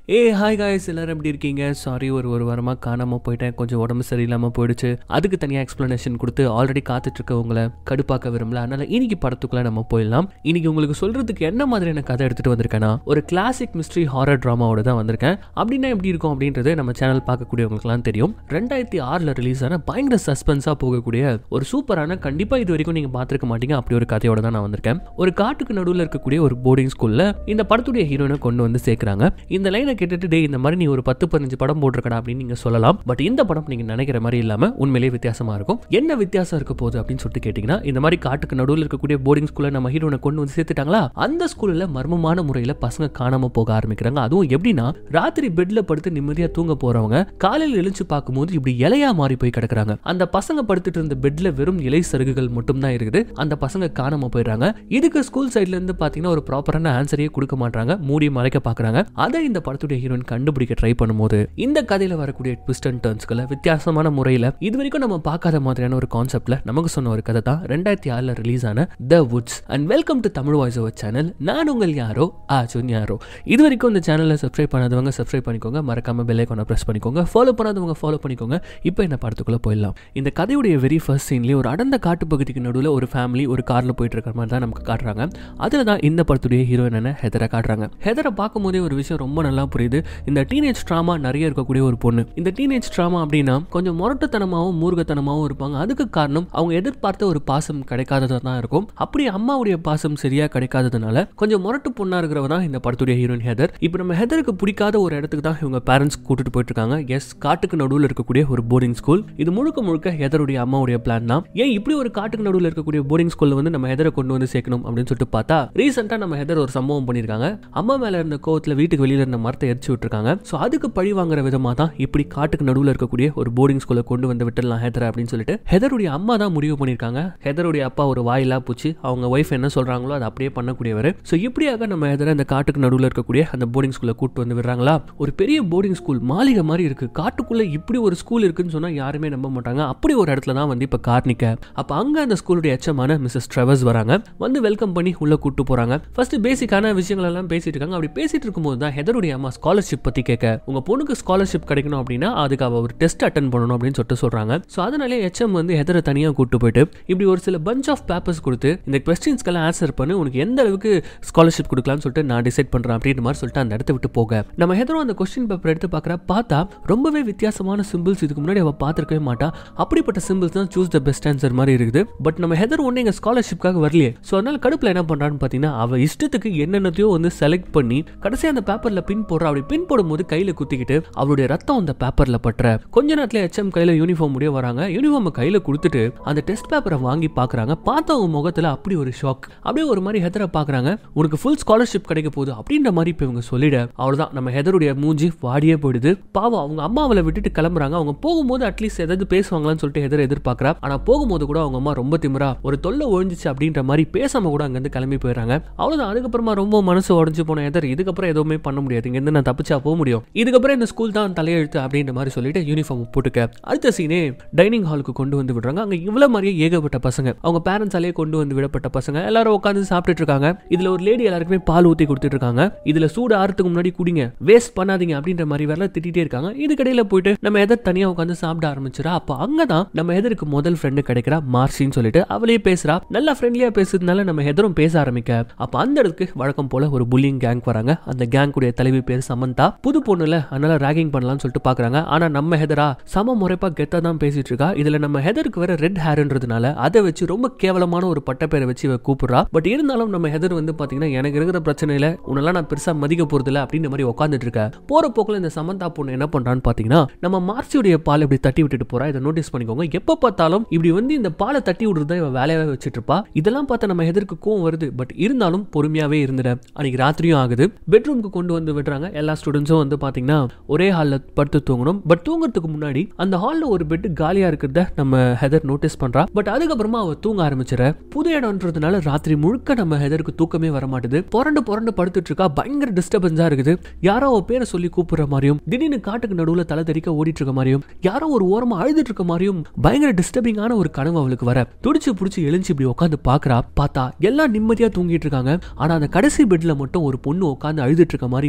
ஏ hi guys எல்லாரும் எப்படி இருக்கீங்க சாரி ஒரு ஒரு வாரமாக காணாமல் போயிட்டேன் கொஞ்சம் உடம்பு சரியில்லாமல் போயிடுச்சு அதுக்கு தனியாக எக்ஸ்ப்ளனேஷன் கொடுத்து ஆல்ரெடி காத்துட்டு இருக்கவங்கள கடுப்பாக்க விரும்பல அதனால இன்னைக்கு படத்துக்குள்ள நம்ம போயிடலாம் இன்னைக்கு உங்களுக்கு சொல்றதுக்கு என்ன மாதிரியான கதை எடுத்துட்டு வந்திருக்கேன்னா ஒரு கிளாசிக் மிஸ்ட்ரி ஹாரர் ட்ராமாவோட தான் வந்திருக்கேன் அப்படின்னா எப்படி இருக்கும் அப்படின்றது நம்ம சேனல் பார்க்கக்கூடியவங்களுக்குலாம் தெரியும் ரெண்டாயிரத்தி ஆறில் ரிலீஸ் ஆன பயங்கர சஸ்பென்ஸாக போகக்கூடிய ஒரு சூப்பரான கண்டிப்பாக இது வரைக்கும் நீங்கள் பார்த்துருக்க மாட்டீங்க அப்படி ஒரு கதையோட தான் நான் வந்திருக்கேன் ஒரு காட்டுக்கு நடுவில் இருக்கக்கூடிய ஒரு போர்டிங் ஸ்கூலில் இந்த படத்துடைய ஹீரோனை கொண்டு வந்து சேர்க்குறாங்க இந்த லைனை கேட்டுட்டு டே இந்த மாதிரி நீ ஒரு பத்து பதினஞ்சு படம் போட்டிருக்கடா அப்படின்னு நீங்கள் சொல்லலாம் பட் இந்த படம் நீங்கள் நினைக்கிற மாதிரி இல்லாமல் உண்மையிலேயே வித்தியாசமாக இருக்கும் என்ன வித்தியாசம் இருக்க போகுது அப்படின்னு சொல்லிட்டு கேட்டிங்கன்னா இந்த மாதிரி காட்டுக்கு நடுவில் இருக்கக்கூடிய போர்டிங் ஸ்கூலில் நம்ம ஹீரோனை கொண்டு வந்து சேர்த்துட்டாங்களா அந்த ஸ்கூலில் மர்மமான முறையில் பசங்க காணாமல் போக ஆரம்பிக்கிறாங்க அதுவும் எப்படின்னா ராத்திரி பெட்ல படுத்து நிம்மதியாக தூங்க போறவங்க காலையில் எழுந்து பார்க்கும்போது இப்படி இலையா மாறி போய் கிடக்குறாங்க அந்த பசங்க படுத்துட்டு இருந்த பெட்ல வெறும் இலை சருகுகள் மட்டும் தான் இருக்குது அந்த பசங்க காணாம போயிடுறாங்க இதுக்கு ஸ்கூல் சைட்ல இருந்து பாத்தீங்கன்னா ஒரு ப்ராப்பரான ஆன்சரையே கொடுக்க மாட்டாங்க மூடி மறைக்க பாக்குறாங்க அதை இந்த படத்துடைய ஹீரோயின் கண்டுபிடிக்க ட்ரை பண்ணும்போது இந்த கதையில வரக்கூடிய ட்விஸ்ட் அண்ட் டர்ன்ஸ்களை வித்தியாசமான முறையில இது வரைக்கும் நம்ம பார்க்காத மாதிரியான ஒரு கான்செப்ட்ல நமக்கு சொன்ன ஒரு கதை தான் ரெண்டாயிரத்தி ஆறுல ரிலீஸ் ஆன the woods and welcome to Tamil voice over channel நான் உங்கள் யாரோ ஆச்சுன் யாரோ இது வரைக்கும் இந்த சேனலை சப்ஸ்கிரைப் பண்ணாதவங்க சப்ஸ்கிரைப் பண்ணிக்கோங்க மறக்காம பெல் ஐக்கானை ப்ரெஸ் பண்ணிக்கோங்க ஃபாலோ பண்ணாதவங்க ஃபாலோ பண்ணிக்கோங்க இப்போ என்ன படத்துக்குள்ள போயிடலாம் இந்த கதையுடைய வெரி ஃபர்ஸ்ட் சீன்லேயே ஒரு அடர்ந்த காட்டு பகுதிக்கு நடுவில் ஒரு ஃபேமிலி ஒரு காரில் போயிட்டு இருக்கிற மாதிரி தான் நமக்கு காட்டுறாங்க அதில் தான் இந்த படத்துடைய ஹீரோயின் ஹெதரை காட்டுறாங்க ஹெதரை பார்க்கும்போதே ஒரு விஷயம் ரொம்ப நல்லா புரியுது இந்த டீனேஜ் ட்ராமா நிறைய இருக்கக்கூடிய ஒரு பொண்ணு இந்த டீனேஜ் ட்ராமா அப்படின்னா கொஞ்சம் முரட்டுத்தனமாகவும் மூர்க்கத்தனமாகவும் இருப்பாங்க அதுக்கு காரணம் அவங்க எதிர்பார்த்த ஒரு பாசம் கிடைக்காததாக தான் இருக்கும் அப்படி அம்மாவுடைய பாசம் சரியா கிடைக்காததுனால கொஞ்சம் முரட்டு பொண்ணா இருக்கிறவ தான் இந்த படத்துடைய ஹீரோயின் ஹெதர் இப்போ நம்ம ஹெதருக்கு பிடிக்காத ஒரு இடத்துக்கு தான் இவங்க பேரண்ட்ஸ் கூட்டிட்டு போயிட்டு இருக்காங்க எஸ் காட்டுக்கு நடுவில் இருக்கக்கூடிய ஒரு போர்டிங் ஸ்கூல் இது முழுக்க முழுக்க ஹெதருடைய அம்மாவுடைய பிளான் தான் ஏன் இப்படி ஒரு காட்டுக்கு நடுவில் இருக்கக்கூடிய போர்டிங் ஸ்கூல்ல வந்து நம்ம ஹெதரை கொண்டு வந்து சேர்க்கணும் அப்படின்னு சொல்லிட்டு பார்த்தா ரீசெண்டா நம்ம ஹெதர் ஒரு சம்பவம் பண்ணியிருக்காங்க அம்மா மேல இருந்த கோவத்துல வீட்டுக்கு வெளியில இருந்த மரத்தை எரிச்சு விட்டுருக்காங்க ஸோ அதுக்கு பழி வாங்குற விதமா தான் இப்படி காட்டுக்கு நடுவில் இருக்கக்கூடிய ஒரு போர்டிங் ஸ்கூல்ல கொண்டு வந்து விட்டுடலாம் ஹெதர் அப்படின்னு சொல்லிட்டு ஹெதருடைய அம்மா தான் முடிவு பண்ணியிருக்காங்க ஹெதருடைய அப்பா ஒரு வாயிலா பூச்சி அவங்க ஒய்ஃப் என்ன சொல்றாங்களோ அதை அப்படியே பண்ணக்கூடியவர் ஸோ இப்படியாக நம்ம ஹெதரை இந்த காட்டுக்கு நடுவில் இருக்கக்கூடிய அந்த போர்டிங் ஸ்கூல்ல கூட்டு வந்து விடுறாங்களா ஒரு பெரிய போர்டிங் ஸ்கூல் மாளிகை மாதிரி இருக்கு காட்டுக்குள்ள இப்படி ஒரு ஸ்கூல் இருக்குன்னு சொன்னா யாருமே நம்ப மாட்டாங்க அப்படி ஒரு இடத்துல தான் வந்து இப்ப கார் நிக்க அப்ப அங்க அந்த ஸ்கூலுடைய எச்சமான மிஸ்ஸஸ் ட்ரெவர்ஸ் வராங்க வந்து வெல்கம் பண்ணி உள்ள கூட்டு போறாங்க ஃபர்ஸ்ட் பேசிக்கான விஷயங்கள் எல்லாம் பேசிட்டு இருக்காங்க அப்படி பேசிட்டு இருக்கும்போது தான் ஹெதருடைய அம்மா ஸ்காலர்ஷிப் பத்தி கேட்க உங்க பொண்ணுக்கு ஸ்காலர்ஷிப் கிடைக்கணும் அப்படின்னா அதுக்கு அவ ஒரு டெஸ்ட் அட்டன் பண்ணணும் அப்படின்னு சொல்லிட்டு சொல்றாங்க ஸோ அதனாலே ஹெச்எம் வந்து ஹெதரை தனியா கூட்டு போயிட்டு இப்படி ஒரு சில பஞ்ச் ஆஃப் பேப்பர்ஸ் கொடுத்து இந்த கொஸ்டின்ஸ்க்கெல்லாம் ஆன்சர் பண்ணி உனக்கு எந்த அளவுக்கு ஸ்காலர்ஷிப் கொடுக்கலாம்னு சொல்லிட்டு நான் டிசைட் பண்றேன் அப்படின்ற மாதிரி சொல்லிட்டு அந்த இடத்த விட்டு போக நம்ம ஹெதரும் அந்த கொஸ்டின் பேப்பர் எடுத்து பார்க்குற பார்த்தா ரொம்பவே வித்தியாசமான சிம்பிள்ஸ் இதுக்கு முன்னாடி அவள் பார்த்துருக்கவே மாட்டா அப்படிப்பட்ட சிம்பிள்ஸ் தான் சூஸ் த பெஸ்ட் ஆன்சர் மாதிரி இருக்குது பட் நம்ம ஹெதர் ஒன்று எங்கள் ஸ்காலர்ஷிப்காக வரலையே ஸோ அதனால கடுப்பில் என்ன பண்ணுறான்னு பார்த்தீங்கன்னா அவள் இஷ்டத்துக்கு என்னென்னத்தையோ வந்து செலக்ட் பண்ணி கடைசியாக அந்த பேப்பரில் பின் போடுறா அப்படி பின் போடும்போது கையில் குத்திக்கிட்டு அவளுடைய ரத்தம் அந்த பேப்பரில் பற்ற கொஞ்ச நேரத்தில் ஹெச்எம் கையில் யூனிஃபார்ம் முடிய வராங்க யூனிஃபார்மை கையில் கொடுத்துட்டு அந்த டெஸ்ட் பேப்பரை வாங்கி பார்க்குறாங்க பார்த்தவங்க முகத்தில் அப்படி ஒரு ஷாக் அப்படியே ஒரு மாதிரி ஹெதரை பார்க்குறாங்க உனக்கு ஃபுல் ஸ்காலர்ஷிப் கிடைக்க போகுது அப்படின்ற மாதிரி இப்போ இவங்க சொல்லிட அவ்வளோதான் நம்ம ஹெதருடைய மூஞ்சி வாடியே போயிடுது பாவம் அவங்க அம்மாவில் விட்டுட்டு கிளம்புறாங்க அவங்க போகும்போது அட்லீஸ்ட் ஏதாவது பேசுவாங்களான்னு சொல்லிட்டு ஹெதர் எதிர்பார்க்குறா ஆனால் போகும்போது கூட அவங்க அம்மா ரொம்ப திமிரா ஒரு தொல்லை ஒழிஞ்சிச்சு அப்படின்ற மாதிரி பேசாம கூட அங்கேருந்து கிளம்பி போயிடுறாங்க அவ்வளோதான் அதுக்கப்புறமா ரொம்ப மனசு உடஞ்சு போன ஹெதர் இதுக்கப்புறம் எதுவுமே பண்ண முடியாது இங்கேருந்து நான் தப்பிச்சா போக முடியும் இதுக்கப்புறம் இந்த ஸ்கூல் தான் தலையெழுத்து அப்படின்ற மாதிரி சொல்லிட்டு யூனிஃபார்ம் போட்டுக்க அடுத்த சீனே டைனிங் ஹாலுக்கு கொண்டு வந்து விடுறாங்க அங்கே இவ்வளோ மாதிரியே ஏகப்பட்ட பசங்க அவங்க பேரண்ட்ஸாலே கொண்டு வந்து விடப்பட்ட பசங்க எல்லாரும் உட்காந்து சாப்பிட்டுட்டு இருக்காங்க இதுல ஒரு லேடி எல்லாருக்குமே பால் ஊற்றி கொடுத்துட்டு இருக்காங்க இதுல சூடு ஆறதுக்கு முன்னாடி குடிங்க வேஸ்ட் பண்ணாதீங்க அப்படின்ற மாதிரி வேலை திட்டிகிட்டே இருக்காங்க இதுக்கடையில போயிட்டு நம்ம எதை தனியா உட்காந்து சாப்பிட ஆரம்பிச்சிடா அப்போ அங்கதான் நம்ம எதற்கு முதல் ஃப்ரெண்டு கிடைக்கிறா மார்சின்னு சொல்லிட்டு அவளே பேசுறா நல்லா ஃப்ரெண்ட்லியா பேசுறதுனால நம்ம எதரும் பேச ஆரம்பிக்க அப்ப அந்த இடத்துக்கு வழக்கம் போல ஒரு புல்லிங் கேங் வராங்க அந்த கேங் உடைய தலைவி பேர் சமந்தா புது பொண்ணுல அதனால ராகிங் பண்ணலாம்னு சொல்லிட்டு பாக்குறாங்க ஆனா நம்ம ஹெதரா சம முறைப்பா கெத்தா தான் பேசிட்டு இருக்கா இதுல நம்ம ஹெதருக்கு வேற ரெட் ஹேர்ன்றதுனால அதை வச்சு ரொம்ப கேவலமான ஒரு பட்டப்பேரை வச்சு இவ கூப்பிடுறா பட் இருந்தாலும் நம்ம ஹெதர் வந்து பாத்தீங்கன்னா எனக்கு இருக்கிற பிரச்சனையில உன்னெல்லாம் நான் பெருசா மதிக்க போறதில்ல அப்படின்ற மாதிரி உட்காந்துட்டு இருக்க போற போக்குல இந்த சமந்தா பொண்ணு என்ன பண்றான்னு பாத்தீங்கன்னா நம்ம மார்சியுடைய பால் இப்படி தட்டி விட்டுட்டு போறா இதை நோட்டீஸ் பண்ணிக்கோங்க எப்ப பார்த்தாலும் இப்படி வந்து இந்த பாலை தட்டி விடுறத இவ வேலையாவே வச்சுட்டு இருப்பா இதெல்லாம் பார்த்தா நம்ம எதற்கு கோவம் வருது பட் இருந்தாலும் பொறுமையாவே இருந்துட அன்னைக்கு ராத்திரியும் ஆகுது பெட்ரூம்க்கு கொண்டு வந்து விடுறாங்க எல்லா ஸ்டூடெண்ட்ஸும் வந்து பாத்தீங்கன்னா ஒரே ஹாலில் படுத்து தூங்கணும் பட் தூங்குறதுக்கு முன்னாடி அந்த ஹாலில் ஒரு பெட் காலியா இருக்கிறத நம்ம ஹெதர் நோட்டீஸ் பண்றா பட் அதுக்கப்புறமா அவ தூங்க ஆரம்பிச்சிட புது இடம்ன்றதுனால ராத்திரி முழுக்க நம்ம ஹெதருக்கு தூக்கமே வர மாட்டுது புரண்டு புரண்டு படுத்துட்டு இருக்கா பயங்கர டிஸ்டர்பன்ஸா இருக்குது யாரோ அவ பேரை சொல்லி கூப்பிடுற மாதிரியும் திடீர்னு காட்டுக்கு நடுவில் தலை தெறிக்க ஓடிட்டு இருக்க மாதிரியும் யாரோ ஒரு ஓரமா அழுதுட்டு இருக்க மாதிரியும் பயங்கர டிஸ்டர்பிங்கான ஒரு கனவு அவளுக்கு வர துடிச்சு புடிச்சு எழுந்து இப்படி உட்காந்து பாக்குறா பார்த்தா எல்லாம் நிம்மதியா தூங்கிட்டு இருக்காங்க ஆனா அந்த கடைசி பெட்ல மட்டும் ஒரு பொண்ணு உட்காந்து அழுதுட்டு இருக்க மாதிரி இப்ப நம்ம ஹெதர்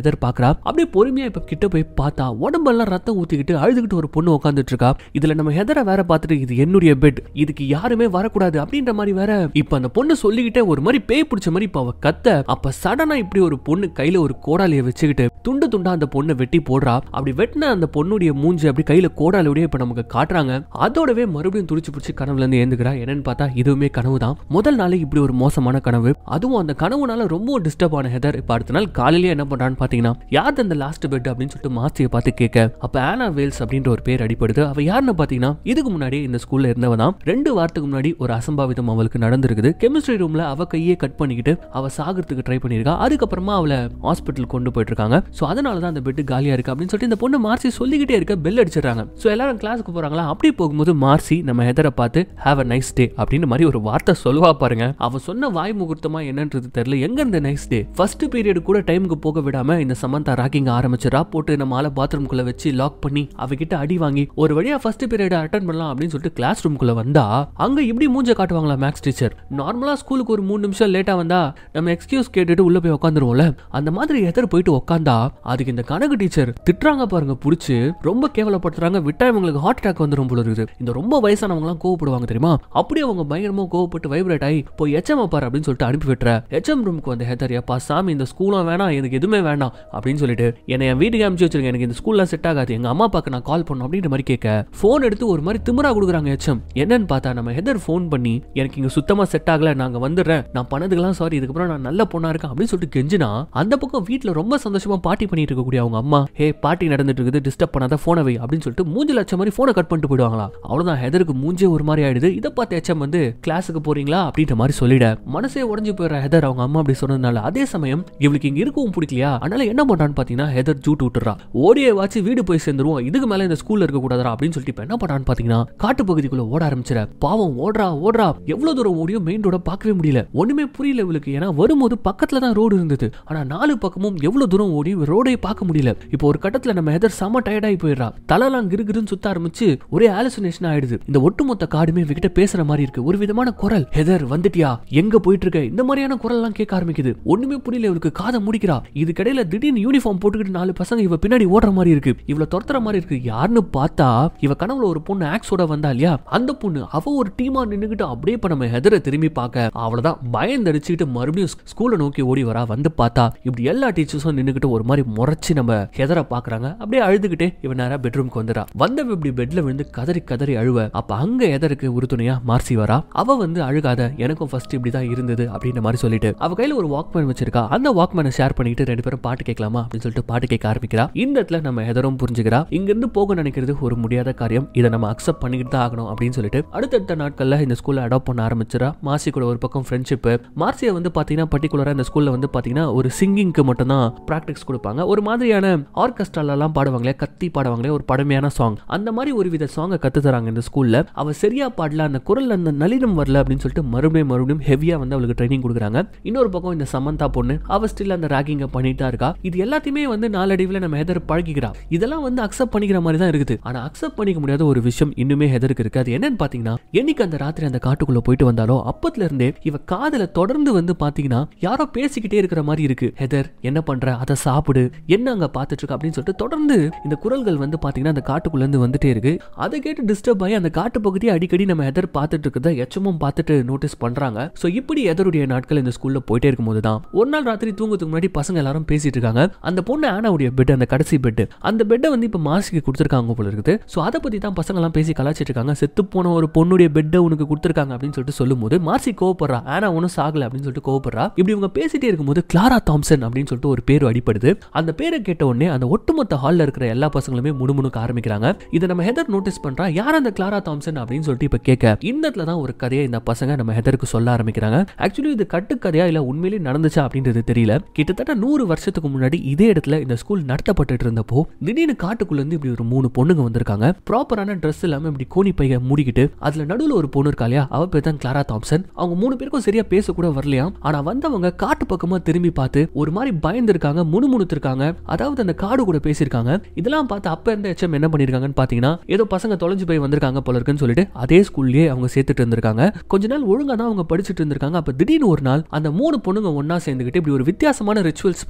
ஹெதர் பாக்குறா அப்படியே பொறுமையா இப்ப கிட்ட போய் பார்த்தா உடம்பெல்லாம் ரத்தம் ஊத்திக்கிட்டு அழுதுகிட்டு ஒரு பொண்ணு உட்காந்துட்டு இருக்கா இதுல நம்ம ஹெதரை வேற பார்த்துட்டு இது என்னுடைய பெட் இதுக்கு யாருமே வரக்கூடாது அப்படின்ற மாதிரி வேற இப்ப அந்த பொண்ணு சொல்லிக்கிட்டே ஒரு மாதிரி பேய் பிடிச்ச மாதிரி இப்ப அவ கத்த அப்ப சடனா இப்படி ஒரு பொண்ணு கையில ஒரு கோடாலிய வச்சுக்கிட்டு துண்டு துண்டா அந்த பொண்ணை வெட்டி போடுறா அப்படி வெட்டின அந்த பொண்ணுடைய மூஞ்சி அப்படி கையில கோடாலியோடய இப்ப நமக்கு காட்டுறாங்க அதோடவே மறுபடியும் துடிச்சு பிடிச்சி கனவுல இருந்து ஏந்துக்கிறா என்னன்னு பார்த்தா இதுவுமே கனவு தான் முதல் நாளே இப்படி ஒரு மோசமான கனவு அதுவும் அந்த கனவுனால ரொம்ப டிஸ்டர்ப் ஆன ஹெதர் இப்ப அடுத்த நாள் காலையிலேயே என்ன பண்றான்னு பாத்தீங்கன்னா யார் அந்த லாஸ்ட் பெட் அப்படின்னு சொல்லிட்டு மாஸ்டியை பார்த்து கேட்க அப்ப ஆனா வேல்ஸ் அப்படின்ற ஒரு பேர் அடிப்படுது அவ யாருன்னு பாத்தீங்கன்னா இதுக்கு முன்னாடி இந்த ஸ்கூல்ல இருந்தவ தான் ரெண்டு வாரத்துக்கு முன்னாடி ஒரு அசம்பாவிதம் அவளுக்கு நடந்திருக்குது கெமிஸ்ட்ரி ரூம்ல அவ கையே கட் பண்ணிக்கிட்டு அவ சாகிறதுக்கு ட்ரை பண்ணிருக்கா அதுக்கப்புறமா அவளை ஹாஸ்பிட்டல் கொண்டு போயிட்டு இருக்காங்க சோ அதனால தான் அந்த பெட் காலியா இருக்கு அப்படின்னு சொல்லிட்டு இந்த பொண்ணு மார்சி சொல்லிக்கிட்டே இருக்க பெல் அடிச்சிடுறாங்க சோ எல்லாரும் கிளாஸுக்கு போறாங்களா அப்படி போகும்போது மார்சி நம்ம ஹெதரை பார்த்து ஹேவ் அ நைஸ் டே அப்படின்னு மாதிரி ஒரு வார்த்தை சொல்லுவா பாருங்க அவ சொன்ன வாய் முகூர்த்தமா என்னன்றது தெரியல எங்க இந்த நைஸ் டே ஃபர்ஸ்ட் பீரியட் கூட டைமுக்கு போக விடாம இந்த சமந்தா ராக்கிங் ஆரம்பிச்சிரா போட்டு நம்ம ஆள பாத்ரூம்குள்ள வச்சு லாக் பண்ணி அவகிட்ட அடி வாங்கி ஒரு வழியா ஃபர்ஸ்ட் பீரியட் அட்டன் பண்ணலாம் அப்படின்னு சொல்லிட்டு கிளாஸ் ரூம்குள்ள வந்தா அங்க இப்படி மூஞ்ச காட்டுவாங்களா மேக்ஸ் டீச்சர் நார்மலா ஸ்கூலுக்கு ஒரு மூணு நிமிஷம் லேட்டா வந்தா நம்ம எக்ஸ்கியூஸ் கேட்டுட்டு உள்ள போய் உட்காந்துருவோம்ல அந்த மாதிரி எதிர் போயிட்டு உட்காந்தா அதுக்கு இந்த கணக்கு டீச்சர் திட்டுறாங்க பாருங்க புடிச்சு ரொம்ப கேவலப்படுத்துறாங்க விட்டா இவங்களுக்கு ஹார்ட் அட்டாக் வந்துரும் போல இருக்குது இந்த ரொம்ப வயசானவங்க எல்லாம் கோவப்படுவாங்க தெரியுமா அப்படியே அவங்க பயங்கரமா கோவப்பட்டு வைப்ரேட் ஆகி போய் எச்எம் பாரு அப்படின்னு சொல்லிட்டு அனுப்பி விட்டுற எச்எம் ரூமுக்கு வந்த ஹெதர் எப்பா சாமி இந்த ஸ்கூலும் வேணாம் எனக்கு எதுவுமே வேண்டாம் அப்படின்னு சொல்லிட்டு என்னை என் வீட்டுக்கு அனுப்பிச்சு வச்சிருங்க எனக்கு இந்த ஸ்கூல்ல செட் ஆகாது எங்க அம்மா அப்பாக்கு நான் கால் பண்ணணும் அப்படின்ற மாதிரி கேட்க ஃபோன் எடுத்து ஒரு மாதிரி திமிரா கொடுக்குறாங்க எச்எம் என்னன்னு பார்த்தா நம்ம ஹெதர் ஃபோன் பண்ணி எனக்கு இங்க சுத்தமா செட் ஆகல நாங்க வந்துடுறேன் நான் பண்ணதுக்கெல்லாம் சாரி இதுக்கப்புறம் நான் நல்ல பொண்ணா இருக்கேன் அப்படின்னு சொல்லிட்டு கெஞ்சினா அந்த பக்கம் வீட்ல ரொம்ப சந்தோஷமா பாட்டி பண்ணிட்டு இருக்கக்கூடிய அவங்க அம்மா ஹே பாட்டி நடந்துட்டு இருக்குது டிஸ்டர்ப் பண்ணாத போனை வை அப்படின்னு சொல்லிட்டு மூஞ்சி லட்சம் மாதிரி போனை கட் பண்ணிட்டு போயிடுவாங்களா அவ்வளவுதான் ஹெதருக்கு மூஞ்சே ஒரு மாதிரி ஆயிடுது இதை பார்த்து எச்எம் வந்து கிளாஸுக்கு போறீங்களா அப்படின்ற மாதிரி சொல்லிட மனசே உடஞ்சு போயிடுற ஹெதர் அவங்க அம்மா அப்படி சொன்னதுனால அதே சமயம் இவளுக்கு இங்க இருக்கவும் பிடிக்கலையா அதனால என்ன பண்றான்னு பாத்தீங்கன்னா ஹெதர் ஜூட் விட்டுறா ஓடியே வாச்சு வீடு போய் சேர்ந்துருவோம் இதுக்கு மேல இந்த ஸ்கூல்ல இருக்க கூடாதா அப்படின்னு சொல்லிட்டு இப்ப என்ன பண்றான்னு பாத்தீங்கன்னா காட்டு பகுதிக்குள்ள ஓட ஆரம்பிச்சிட பாவம் ஓடுறா ஓடுறா எவ்வளவு தூரம் ஓடியும் மெயின் ரோட பார்க்கவே முடியல ஒண்ணுமே புரியல இவளுக்கு ஏன்னா வரும்போது பக்கத்துல தான் ரோடு இருந்தது ஆனா நாலு பக்கமும் எவ்வளவு தூரம் ஓடி ரோடே பார்க்க முடியல இப்போ ஒரு கட்டத்துல நம்ம ஹெதர் செம டயர்டாகி போயிடுறா தலைலாம் கிருகிருன்னு சுத்த ஆரம்பிச்சு ஒரே ஆலோசனேஷன் ஆயிடுது இந்த ஒட்டுமொத்த காடுமே இவகிட்ட பேசுற மாதிரி இருக்கு ஒரு விதமான குரல் ஹெதர் வந்துட்டியா எங்க போயிட்டு இருக்க இந்த மாதிரியான குரல் எல்லாம் கேட்க ஆரம்பிக்குது ஒண்ணுமே புரியல இவளுக்கு காதை முடிக்கிறா இதுக்கிடையில திடீர்னு யூனிஃபார்ம் போட்டுக்கிட்டு நாலு பசங்க இவ பின்னாடி ஓடுற மாதிரி இருக்கு இவள துரத்துற மாதிரி இருக்கு யாருன்னு பார்த்தா இவ கனவுல ஒரு பொண்ணு ஆக்ஸோட வந்தா இல்லையா அந்த பொண்ணு அவ ஒரு டீமா நின்னுகிட்டு அப்படியே இப்ப நம்ம ஹெதரை திரும்பி பார்க்க அவ்வளவுதான் பயந்தடிச்சுக்கிட்டு மறுபடியும் ஸ்கூலை நோக்கி ஓடி வரா வந்து பார்த்தா இப்படி எல்லா டீச்சர்ஸும் நின்னுகிட்டு ஒரு மாதிரி முறைச்சு நம்ம ஹெதரை பாக்குறாங்க அப்படியே அழுதுகிட்டே இவன் நேரா பெட்ரூம்க்கு வந்துடா வந்தவ இப்படி பெட்ல விழுந்து கதறி கதறி அழுவ அப்ப அங்க எதற்கு உறுதுணையா மார்சி வரா அவ வந்து அழுகாத எனக்கும் ஃபர்ஸ்ட் இப்படிதான் இருந்தது அப்படின்ற மாதிரி சொல்லிட்டு அவ கையில ஒரு வாக்மேன் வச்சிருக்கா அந்த வாக்மேனை ஷேர் பண்ணிட்டு ரெண்டு பேரும் பாட்டு கேட்கலாமா அப்படின்னு சொல்லிட்டு பாட்டு கேட்க ஆரம்பிக்கிறா இந்த இடத்துல நம்ம எதரும் புரிஞ்சுக்கிறா இங்க இருந்து போக நினைக்கிறது ஒரு முடியாத காரியம் இதை நம்ம அக்செப்ட் பண்ணிக்கிட்டு தான் ஆகணும் அப்படின்னு சொல்லிட்டு அடுத்தடுத்த நாட்கள்ல இந்த ஸ்கூல்ல அடாப்ட் பண்ண ஆரம்பிச்சிடா மார்சி கூட ஒரு பக்கம் ஃப்ரெண்ட்ஷிப் மார்சியை வந்து பாத்தீங்கன்னா பர்டிகுலரா இந்த ஸ்கூல்ல வந்து பாத்தீங்கன்னா ஒரு சிங்கிங்க்கு மட்டும் தான் ப்ராக்டிஸ் கொடுப்பாங்க ஒரு மாதிரியான ஆர்கெஸ்ட்ரால எல்லாம் பாடுவாங்களே கத்தி பாடுவாங்களே ஒரு பழமையான சாங் அந்த மாதிரி ஒரு வித சாங்கை கத்து தராங்க இந்த ஸ்கூல்ல அவ சரியா பாடல அந்த குரல் அந்த நளினம் வரல அப்படின்னு சொல்லிட்டு மறுபடியும் மறுபடியும் ஹெவியா வந்து அவளுக்கு ட்ரைனிங் கொடுக்குறாங்க இன்னொரு பக்கம் இந்த சமந்தா பொண்ணு அவ ஸ்டில் அந்த ராகிங்க பண்ணிட்டு தான் இருக்கா இது எல்லாத்தையுமே வந்து நாளடைவில் நம்ம ஹெதர் பழகிக்கிறா இதெல்லாம் வந்து அக்செப்ட் பண்ணிக்கிற மாதிரி தான் இருக்குது ஆனா அக்செப்ட் பண்ணிக்க முடியாத ஒரு விஷயம் இன்னுமே ஹெதருக்கு இருக்கு அது என்னன்னு பாத்தீங்கன்னா என்னைக்கு அந்த ராத்திரி அந்த காட்டுக்குள்ள போயிட்டு வந்தாலோ அப்பத்துல இருந்தே இவ காதுல தொடர்ந்து வந்து பாத்தீங்கன்னா யாரோ பேசிக்கிட்டே இருக்கிற மாதிரி இருக்கு ஹெதர் என்ன பண்ற அதை சாப்பிடு என்ன அங்க பாத்துட்டு இருக்க அப்படின்னு சொல்லிட்டு தொடர்ந்து இந்த குரல்கள் வந்து பாத்தீங்கன்னா அந்த காட்டுக்குள்ள இருந்து வந்துட்டே இருக்கு அதை கேட்டு டிஸ்டர்ப் ஆகி அந்த காட்டு பகுதியை அடிக்கடி நம்ம ஹெதர் பார்த்துட்டு இருக்கிறத எச்சமும் பார்த்துட்டு நோட்டீஸ் பண்றாங்க சோ இப்படி எதருடைய நாட்கள் இந்த ஸ்கூல்ல போயிட்டே இருக்கும்போது தான் ஒரு நாள் ராத்திரி தூங்குறதுக்கு முன்னாடி பசங்க எல்லாரும் பேசிட்டு இருக்காங்க அந்த பொண்ணு ஆனாவுடைய பெட் அந்த கடைசி பெட் அந்த பெட்டை வந்து இப்ப மாசிக்கு கொடுத்துருக்காங்க போல இருக்குது சோ அதை பத்தி தான் பசங்க எல்லாம் பேசி கலாச்சிட்டு இருக்காங்க செத்து போன ஒரு பொண்ணுடைய பெட்டை உனக்கு கொடுத்துருக்காங்க அப்படின்னு சொல்லிட்டு சொல்லும்போது மார்சி கோவப்படுறா ஆனா ஒன்னும் சாகல அப்படின்னு சொல்லிட்டு கோவப்படுறா இப்படி இவங்க பேசிட்டே இருக்கும்போது கிளாரா தாம்சன் அப்படின்னு சொல்லிட்டு ஒரு பேர் அடிப்படுது அந்த பேரை கேட்ட உடனே அந்த ஒட்டுமொத்த ஹால்ல இருக்கிற எல்லா பசங்களுமே முணுமுணுக்க ஆரம்பிக்கிறாங்க இதை நம்ம ஹெதர் நோட்டீஸ் பண்றா யார் அந்த கிளாரா தாம்சன் அப்படின்னு சொல்லிட்டு இப்ப கேட்க இந்த இடத்துல தான் ஒரு கதையை இந்த பசங்க நம்ம ஹெதருக்கு சொல்ல ஆரம்பிக்கிறாங்க ஆக்சுவலி இது கட்டுக்கதையா இல்ல உண்மையிலேயே நடந்துச்சா அப்படின்றது தெரியல கிட்டத்தட்ட நூறு வருஷத்துக்கு முன்னாடி இதே இடத்துல இந்த ஸ்கூல் நடத்தப்பட்டு இருந்தப்போ திடீர்னு காட்டுக்குள்ள இருந்து இப்படி ஒரு மூணு பொண்ணுங்க வந்திருக்காங்க ப்ராப்பரான ட்ரெஸ் இல்லாம இப்படி கோணி பைய மூடிக்கிட்டு அதுல நடுவுல ஒரு பொண்ணு இருக்கா இல்லையா அவ பேர் தான் கிளாரா தாம்சன் அவங்க மூணு பேருக்கும் சரியா பேச கூட வரலையா ஆனா வந்தவங்க காட்டு பக்கமா திரும்பி பார்த்து ஒரு மாதிரி பயந்துருக்காங்க முணுமுணுத்திருக்காங்க அதாவது அந்த காடு கூட பேசியிருக்காங்க இதெல்லாம் பார்த்து அப்ப இருந்த எச்எம் என்ன பண்ணிருக்காங்கன்னு பாத்தீங்கன்னா ஏதோ பசங்க தொலைஞ்சு போய் வந்திருக்காங்க போல இருக்குன்னு சொல்லிட்டு அதே ஸ்கூல்லயே அவங்க சேர்த்துட்டு இருந்திருக்காங்க கொஞ்ச நாள் ஒழுங்கா தான் அவங்க படிச்சுட்டு இருந்திருக்காங்க அப்ப திடீர்னு ஒரு நாள் அந்த மூணு பொண்ணுங்க ஒண்ணா சேர்ந்துகிட்டு இப்படி ஒரு வித்தியாசமான ரிச்சுவல்ஸ் பண்றத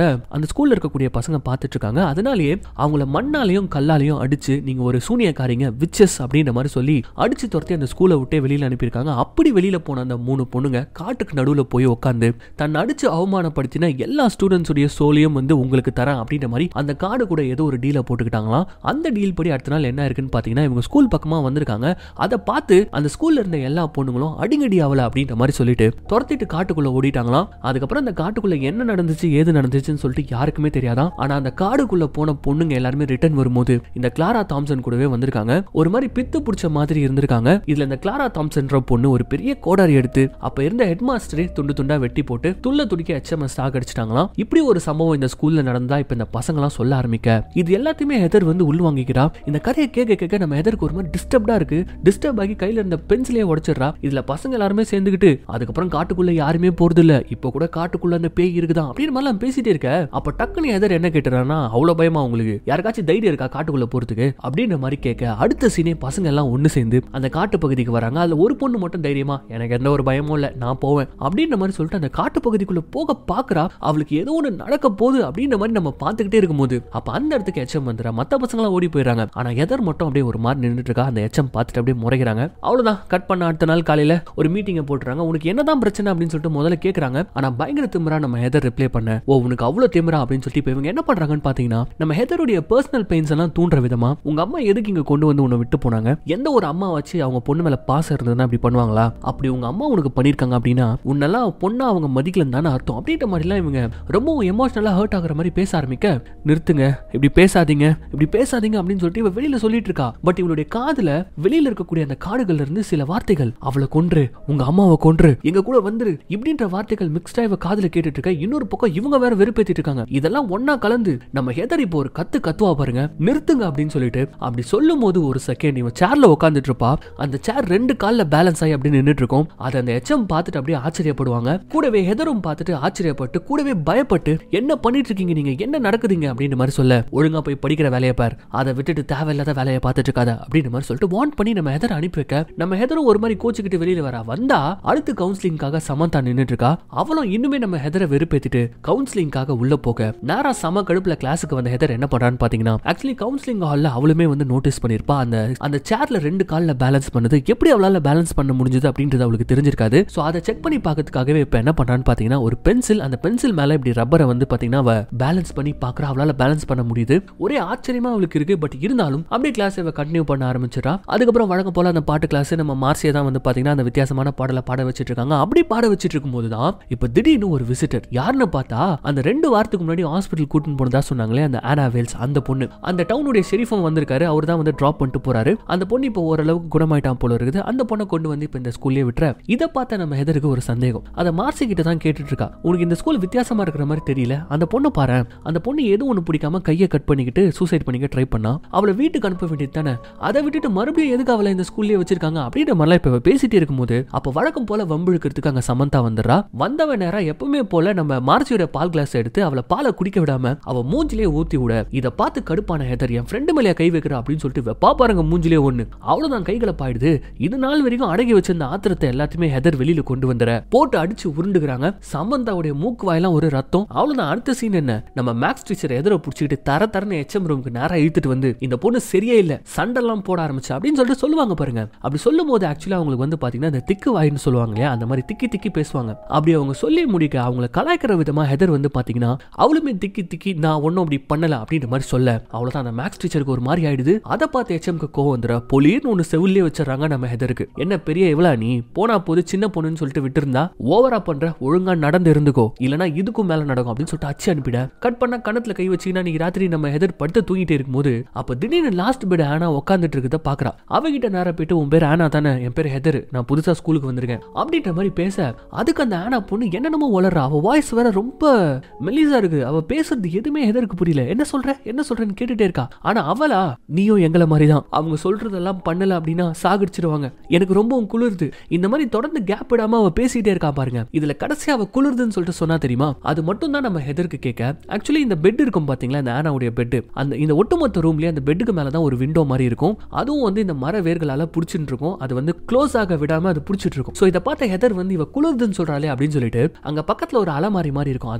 அந்த ஸ்கூல்ல இருக்கக்கூடிய பசங்க பார்த்துட்டு இருக்காங்க அதனாலேயே அவங்கள மண்ணாலையும் கல்லாலையும் அடிச்சு நீங்க ஒரு சூனியக்காரிங்க விச்சஸ் அப்படின்ற மாதிரி சொல்லி அடிச்சு துரத்தி அந்த ஸ்கூலை விட்டே வெளியில அனுப்பியிருக்காங்க அப்படி வெளியில போன அந்த மூணு பொண்ணுங்க காட்டுக்கு நடுவுல போய் உட்காந்து தன் அடிச்சு அவமானப்படுத்தின எல்லா ஸ்டூடெண்ட்ஸுடைய சோலையும் வந்து உங்களுக்கு தரேன் அப்படின்ற மாதிரி அந்த காடு கூட ஏதோ ஒரு டீலை போட்டுக்கிட்டாங்களாம் அந்த டீல் படி அடுத்த நாள் என்ன இருக்குன்னு பாத்தீங்கன்னா இவங்க ஸ்கூல் பக்கமா வந்திருக்காங்க அதை பார்த்து அந்த ஸ்கூல்ல இருந்த எல்லா பொண்ணுங்களும் அடிங்கடி ஆவல அப்படின்ற மாதிரி சொல்லிட்டு துரத்திட்டு காட்டுக்குள்ள ஓடிட்டாங்களாம் அதுக்கப்புறம் அந்த காட்டுக்குள்ள என்ன நடந்துச்சு ஏது நடந்துச்சுன்னு சொல்லிட்டு யாருக்குமே தெரியாதான் ஆனா அந்த காடுக்குள்ள போன பொண்ணுங்க எல்லாருமே ரிட்டர்ன் வரும்போது இந்த கிளாரா தாம்சன் கூடவே வந்திருக்காங்க ஒரு மாதிரி பித்து பிடிச்ச மாதிரி இருந்திருக்காங்க இதுல இந்த கிளாரா தாம்சன்ற பொண்ணு ஒரு பெரிய கோடாரி எடுத்து அப்ப இருந்த ஹெட் மாஸ்டரே துண்டு துண்டா வெட்டி போட்டு துள்ள துடிக்க எச்எம்எஸ் சாகடிச்சிட்டாங்களாம் இப்படி ஒரு சம்பவம் இந்த ஸ்கூல்ல நடந்தா இப்ப இந்த பசங்களாம் சொல்ல ஆரம்பிக்க இது எல்லாத்தையுமே ஹெதர் வந்து உள்வாங்கிக்கிறா இந்த கதையை கேட்க கேட்க நம்ம ஹெதருக்கு ஒரு மாதிரி டிஸ்டர்ப்டா இருக்கு டிஸ்டர்ப் ஆகி கையில இருந்த பென்சிலே உடைச்சிடுறா இதுல பசங்க எல்லாருமே சேர்ந்துக்கிட்டு அதுக்கப்புறம் காட்டுக்குள்ள யாருமே போறது இல்ல இப்போ கூட காட்டுக்குள்ள அந்த பேய் இருக்குதான் அப்படின்னு மாதிரிலாம் பேசிட்டே இருக்க அப்ப டக்குன்னு ஹெதர் என்ன கேட்டுறான்னா அவ்வளவு பயமா உங்களுக்கு யாருக்காச்சும் தைரியம் இருக்கா காட்டுக்குள்ள போறதுக்கு அப்படின்ற மாதிரி கேட்க அடுத்த சீனே பசங்க எல்லாம் ஒண்ணு சேர்ந்து அந்த காட்டு பகுதிக்கு வராங்க அதுல ஒரு பொண்ணு மட்டும் தைரியமா எனக்கு எந்த ஒரு பயமும் இல்ல நான் போவேன் அப்படின்ற மாதிரி சொல்லிட்டு அந்த காட்டு பகுதிக்குள்ள போக பாக்குறா அவளுக்கு ஏதோ ஒண்ணு நடக்க போகுது அப்படின்ற மாதிரி நம்ம பார்த்துக்கிட்டே இருக்கும்போது அப்ப அந்த இடத்துக்கு எச்சம் வந்துடா மத்த பசங்களாம் ஓடி போயிடுறாங்க ஆனா எதர் மட்டும் அப்படியே ஒரு மாதிரி நின்றுட்டு இருக்கா அந்த எச்சம் பார்த்துட்டு அப்படியே முறைகிறாங்க அவ்வளவுதான் கட் பண்ண அடுத்த நாள் காலையில ஒரு மீட்டிங்கை போட்டுறாங்க உனக்கு என்னதான் பிரச்சனை அப்படின்னு சொல்லிட்டு முதல்ல கேக்குறாங்க ஆனா பயங்கர திமிரா நம்ம ஹெதர் ரிப்ளை பண்ண ஓ உனக்கு அவ்வளவு திமிரா அப்படின்னு சொல்லிட்டு இப்போ இவங்க என்ன பண்றாங்கன்னு பாத்தீங்கன்னா நம்ம ஹெதருடைய பர்சனல் பெயின்ஸ் எல்லாம் தூண்டுற விதமா உங்க அம்மா எதுக்கு இங்க கொண்டு வந்து உன்னை விட்டு போனாங்க எந்த ஒரு அம்மா வச்சு அவங்க பொண்ணு மேல பாசம் இருந்ததுன்னா அப்படி பண்ணுவாங்களா அப்படி உங்க அம்மா உனக்கு பண்ணிருக்காங்க அப்படின்னா உன்னெல்லாம் பொண்ணா அவங்க மதிக்கலன்னு தானே அர்த்தம் அப்படின்ற மாதிரிலாம் இவங்க ரொம்பவும் எமோஷனலா ஹர்ட் ஆகுற மாதிரி பேச ஆரம்பிக்க நிறுத்துங்க இப்படி பேசாதீங்க இப்படி பேசாதீங்க அப்படின்னு சொல்லிட்டு இவ வெளியில சொல்லிட்டு இருக்கா பட் இவளுடைய காதுல வெளியில இருக்கக்கூடிய அந்த காடுகள்ல இருந்து சில வார்த்தைகள் அவளை கொன்று உங்க அம்மாவை கொன்று எங்க கூட வந்துரு இப்படின்ற வார்த்தைகள் மிக்ஸ்டா இவ காதுல கேட்டுட்டு இருக்க இன்னொரு பக்கம் இவங்க வேற வெறுப்பேத்திட்டு இருக்காங்க இதெல்லாம் ஒன்னா கலந்து நம்ம ஹெதர் இப்போ ஒரு கத்து கத்துவா பாருங்க நிறுத்துங்க அப்படின்னு சொல்லிட்டு அப்படி சொல்லும் போது ஒரு செகண்ட் இவன் சேர்ல உட்காந்துட்டு இருப்பா அந்த சேர் ரெண்டு கால்ல பேலன்ஸ் ஆகி அப்படி நின்னுட்டு இருக்கும் அதை அந்த எச்எம் பார்த்துட்டு அப்படியே ஆச்சரியப்படுவாங்க கூடவே ஹெதரும் பார்த்துட்டு ஆச்சரியப்பட்டு கூடவே பயப்பட்டு என்ன பண்ணிட்டு இருக்கீங்க நீங்க என்ன நடக்குதுங்க அப்படின்ற மாதிரி சொல்ல ஒழுங்கா போய் படிக்கிற வேலையை பார் அதை விட்டுட்டு தேவையில்லாத வேலையை பார்த்துட்டு இருக்காத அப்படின்ற மாதிரி சொல்லிட்டு வான் பண்ணி நம்ம ஹெதர் அனுப்பி வைக்க நம்ம ஹெதரும் ஒரு மாதிரி கோச்சுக்கிட்டு வெளியில வரா வந்தா அடுத்து கவுன்சிலிங்காக சமந்தா நின்னுட்டு இருக்கா அவளும் இன்னுமே நம்ம ஹெதரை வெறுப்பேத்திட்டு கவுன்சிலிங்காக உள்ள போக நேரா சம கடுப்புல கிளாஸுக்கு வந்த ஹெதர் என்ன பண்றான்னு பாத்தீங்கன்னா ஆக்சுவலி கவுன்சிலிங் ஹால்ல அவளுமே வந்து நோட்டீஸ் பண்ணிருப்பா அந்த அந்த சேர்ல ரெண்டு கால்ல பேலன்ஸ் பண்ணது எப்படி அவளால பேலன்ஸ் பண்ண முடிஞ்சது அப்படின்றது அவளுக்கு தெரிஞ்சிருக்காது சோ அதை செக் பண்ணி பார்க்கறதுக்காகவே இப்ப என்ன பண்றான்னு பாத்தீங்கன்னா ஒரு பென்சில் அந்த பென்சில் மேல இப்படி ரப்பரை வந்து பாத்தீங்கன்னா அவ பேலன்ஸ் பண்ணி பாக்குறா அவளால பேலன்ஸ் பண்ண முடியுது ஒரே ஆச்சரியமா அவளுக்கு இருக்கு பட் இருந்தாலும் அப்படியே கிளாஸ் இவ கண்டினியூ பண்ண ஆரம்பிச்சிடா அதுக்கப்புறம் வழக்கம் போல அந்த பாட்டு கிளாஸ் நம்ம மார்சியா தான் வந்து பாத்தீங்கன்னா அந்த வித்தியாசமான பாடலை பாட வச்சிட்டு இருக்காங்க அப்படி பாட வச்சிட்டு இருக்கும்போது தான் இப்ப திடீர்னு ஒரு விசிட்டர் யாருன்னு பார்த்தா அந்த ரெண்டு வாரத்துக்கு முன்னாடி ஹாஸ்பிட்டல் கூட்டின்னு போனதா சொன்னாங்களே அந்த ஆனா வேல்ஸ் அந்த பொண்ணு அந்த டவுனுடைய ஷெரீஃபும் வந்திருக்காரு அவர் தான் வந்து டிராப் பண்ணிட்டு போறாரு அந்த பொண்ணு இப்போ ஓரளவுக்கு குணமாயிட்டான் போல இருக்குது அந்த பொண்ணை கொண்டு வந்து இப்போ இந்த ஸ்கூல்லே விட்டுற இதை பார்த்த நம்ம ஹெதருக்கு ஒரு சந்தேகம் அதை மார்சி கிட்ட தான் கேட்டுட்டு இருக்கா உனக்கு இந்த ஸ்கூல் வித்தியாசமா இருக்கிற மாதிரி தெரியல அந்த பொண்ணை பாரு அந்த பொண்ணு எதுவும் ஒன்று பிடிக்காம கையை கட் பண்ணிக்கிட்டு சூசைட் பண்ணிக்க ட்ரை பண்ணா அவளை வீட்டுக்கு அனுப்ப வேண்டியது தானே அதை விட்டுட்டு மறுபடியும் எதுக்கு அவளை இந்த ஸ்கூல்லேயே வச்சிருக்காங்க அப்படின்ற மாதிரிலாம் இப்போ பேசிட்டே இருக்கும்போது அப்போ வழக்கம் போல வம்பிழுக்கிறதுக்கு அங்க சமந்தா வந்துடுறா வந்தவன் நேரம் எப்பவுமே போல நம்ம மார்ச்சியோட பால் கிளாஸ் எடுத்து அவளை பாலை குடிக்க விடாம அவ மூஞ்சிலே ஊத்தி விட இதை பார்த்து கடுப்பான ஹெதர் என் ஃப்ரெண்டு மேலே கை வைக்கிறா அப்படின்னு சொல்லிட்டு வெப்பா பாருங்க மூஞ்சிலே ஒண்ணு அவ்வளவுதான் கைகளை பாயிடுது இது நாள் வரைக்கும் அடங்கி வச்சிருந்த ஆத்திரத்தை எல்லாத்தையுமே ஹெதர் வெளியில கொண்டு வந்துற போட்டு அடிச்சு உருண்டுகிறாங்க சமந்தாவுடைய மூக்கு வாயெல்லாம் ஒரு ரத்தம் அவ்வளவுதான் அடுத்த சீன் என்ன நம்ம மேக்ஸ் டீச்சர் எதிர பிடிச்சிக்கிட்டு தர தரன்னு எச்எம் ரூமுக்கு நேரா இழுத்துட்டு வந்து இந்த பொண்ணு சரியே இல்ல சண்டெல்லாம் போட ஆரம்பிச்சு அப்படின்னு சொல்லிட்டு சொல்லுவாங்க பாருங்க அப்படி சொல்லும் போது ஆக்சுவலா அவங்களுக்கு வந்து பாத்தீங்கன்னா இந்த திக்கு வாயின்னு சொல்லுவாங்க இல்லையா அந்த மாதிரி திக்கி திக்கி பேசுவாங்க அப்படி அவங்க சொல்லி முடிக்க அவங்கள கலாய்க்கிற விதமா ஹெதர் வந்து பாத்தீங்கன்னா அவளுமே திக்கி திக்கி நான் ஒன்னும் அப்படி பண்ணல அப்படின்ற மாதிரி சொல்ல அவ்வளவுதான் அந்த மேக்ஸ் டீச்சருக்கு ஒரு மாதிரி ஆயிடுது அதை பார்த்து எச்எம்க்கு கோவம் வந்துட பொலின்னு ஒன்னு செவிலே வச்சிடறாங்க நம்ம ஹெதருக்கு என்ன பெரிய இவ்வளா நீ போனா போது சின்ன பொண்ணுன்னு சொல்லிட்டு விட்டுருந்தா ஓவரா பண்ற ஒழுங்கா நடந்து இருந்துக்கோ இல்லனா இதுக்கும் மேல நடக்கும் அப்படின்னு சொல்லிட்டு அச்சு அனுப்பிட கட் பண்ணா கணத்துல கை வச்சீங்கன்னா நீங்க ராத்திரி நம்ம ஹெதர் படுத்து தூங்கிட்டே இருக்கும்போது அப்ப திடீர்னு லாஸ்ட் பெட் ஆனா உட்காந்துட்டு இருக்கத பாக்குறா அவகிட்ட நேரம் போயிட்டு உன் பேர் ஆனா தானே என் பேர் ஹெதர் நான் புதுசா ஸ்கூலுக்கு வந்திருக்கேன் அப்படின்ற மாதிரி பேச அதுக்கு அந்த ஆனா பொண்ணு என்னென்னமோ வளர்றா அவ வாய்ஸ் வேற ரொம்ப மெல்லிசா இருக்கு அவ பேசுறது எதுவுமே ஹெதருக்கு புரியல என்ன சொல்ற என்ன சொல்றேன்னு கேட்டுட்டே இருக்கா ஆனா அவளா நீயும் எங்களை மாதிரி தான் அவங்க சொல்றதெல்லாம் பண்ணல அப்படின்னா சாகடிச்சிருவாங்க எனக்கு ரொம்பவும் குளிருது இந்த மாதிரி தொடர்ந்து கேப் விடாம அவ பேசிட்டே இருக்கா பாருங்க இதுல கடைசியா அவ குளிருதுன்னு சொல்லிட்டு சொன்னா தெரியுமா அது மட்டும் தான் நம்ம ஹெதருக்கு கேட்க ஆக்சுவலி இந்த பெட் இருக்கும் பாத்தீங்களா இந்த ஆனாவுடைய பெட் அந்த இந்த ஒட்டுமொத்த ரூம்லயே அந்த பெட்டுக்கு மேல தான் ஒரு விண்டோ மாதிரி இருக்கும் அதுவும் வந்து இந்த மர வேர்களால புடிச்சிட்டு இருக்கும் அது வந்து க்ளோஸ் ஆக விடாம அது புடிச்சிட்டு இருக்கும் சோ இதை பார்த்த ஹெதர் வந்து இவ குளிருதுன்னு சொல்றாளே அப்படின்னு சொல்லிட்டு அங்க பக்கத்துல ஒரு அலமாரி மாதிரி இருக்கும் அது மேல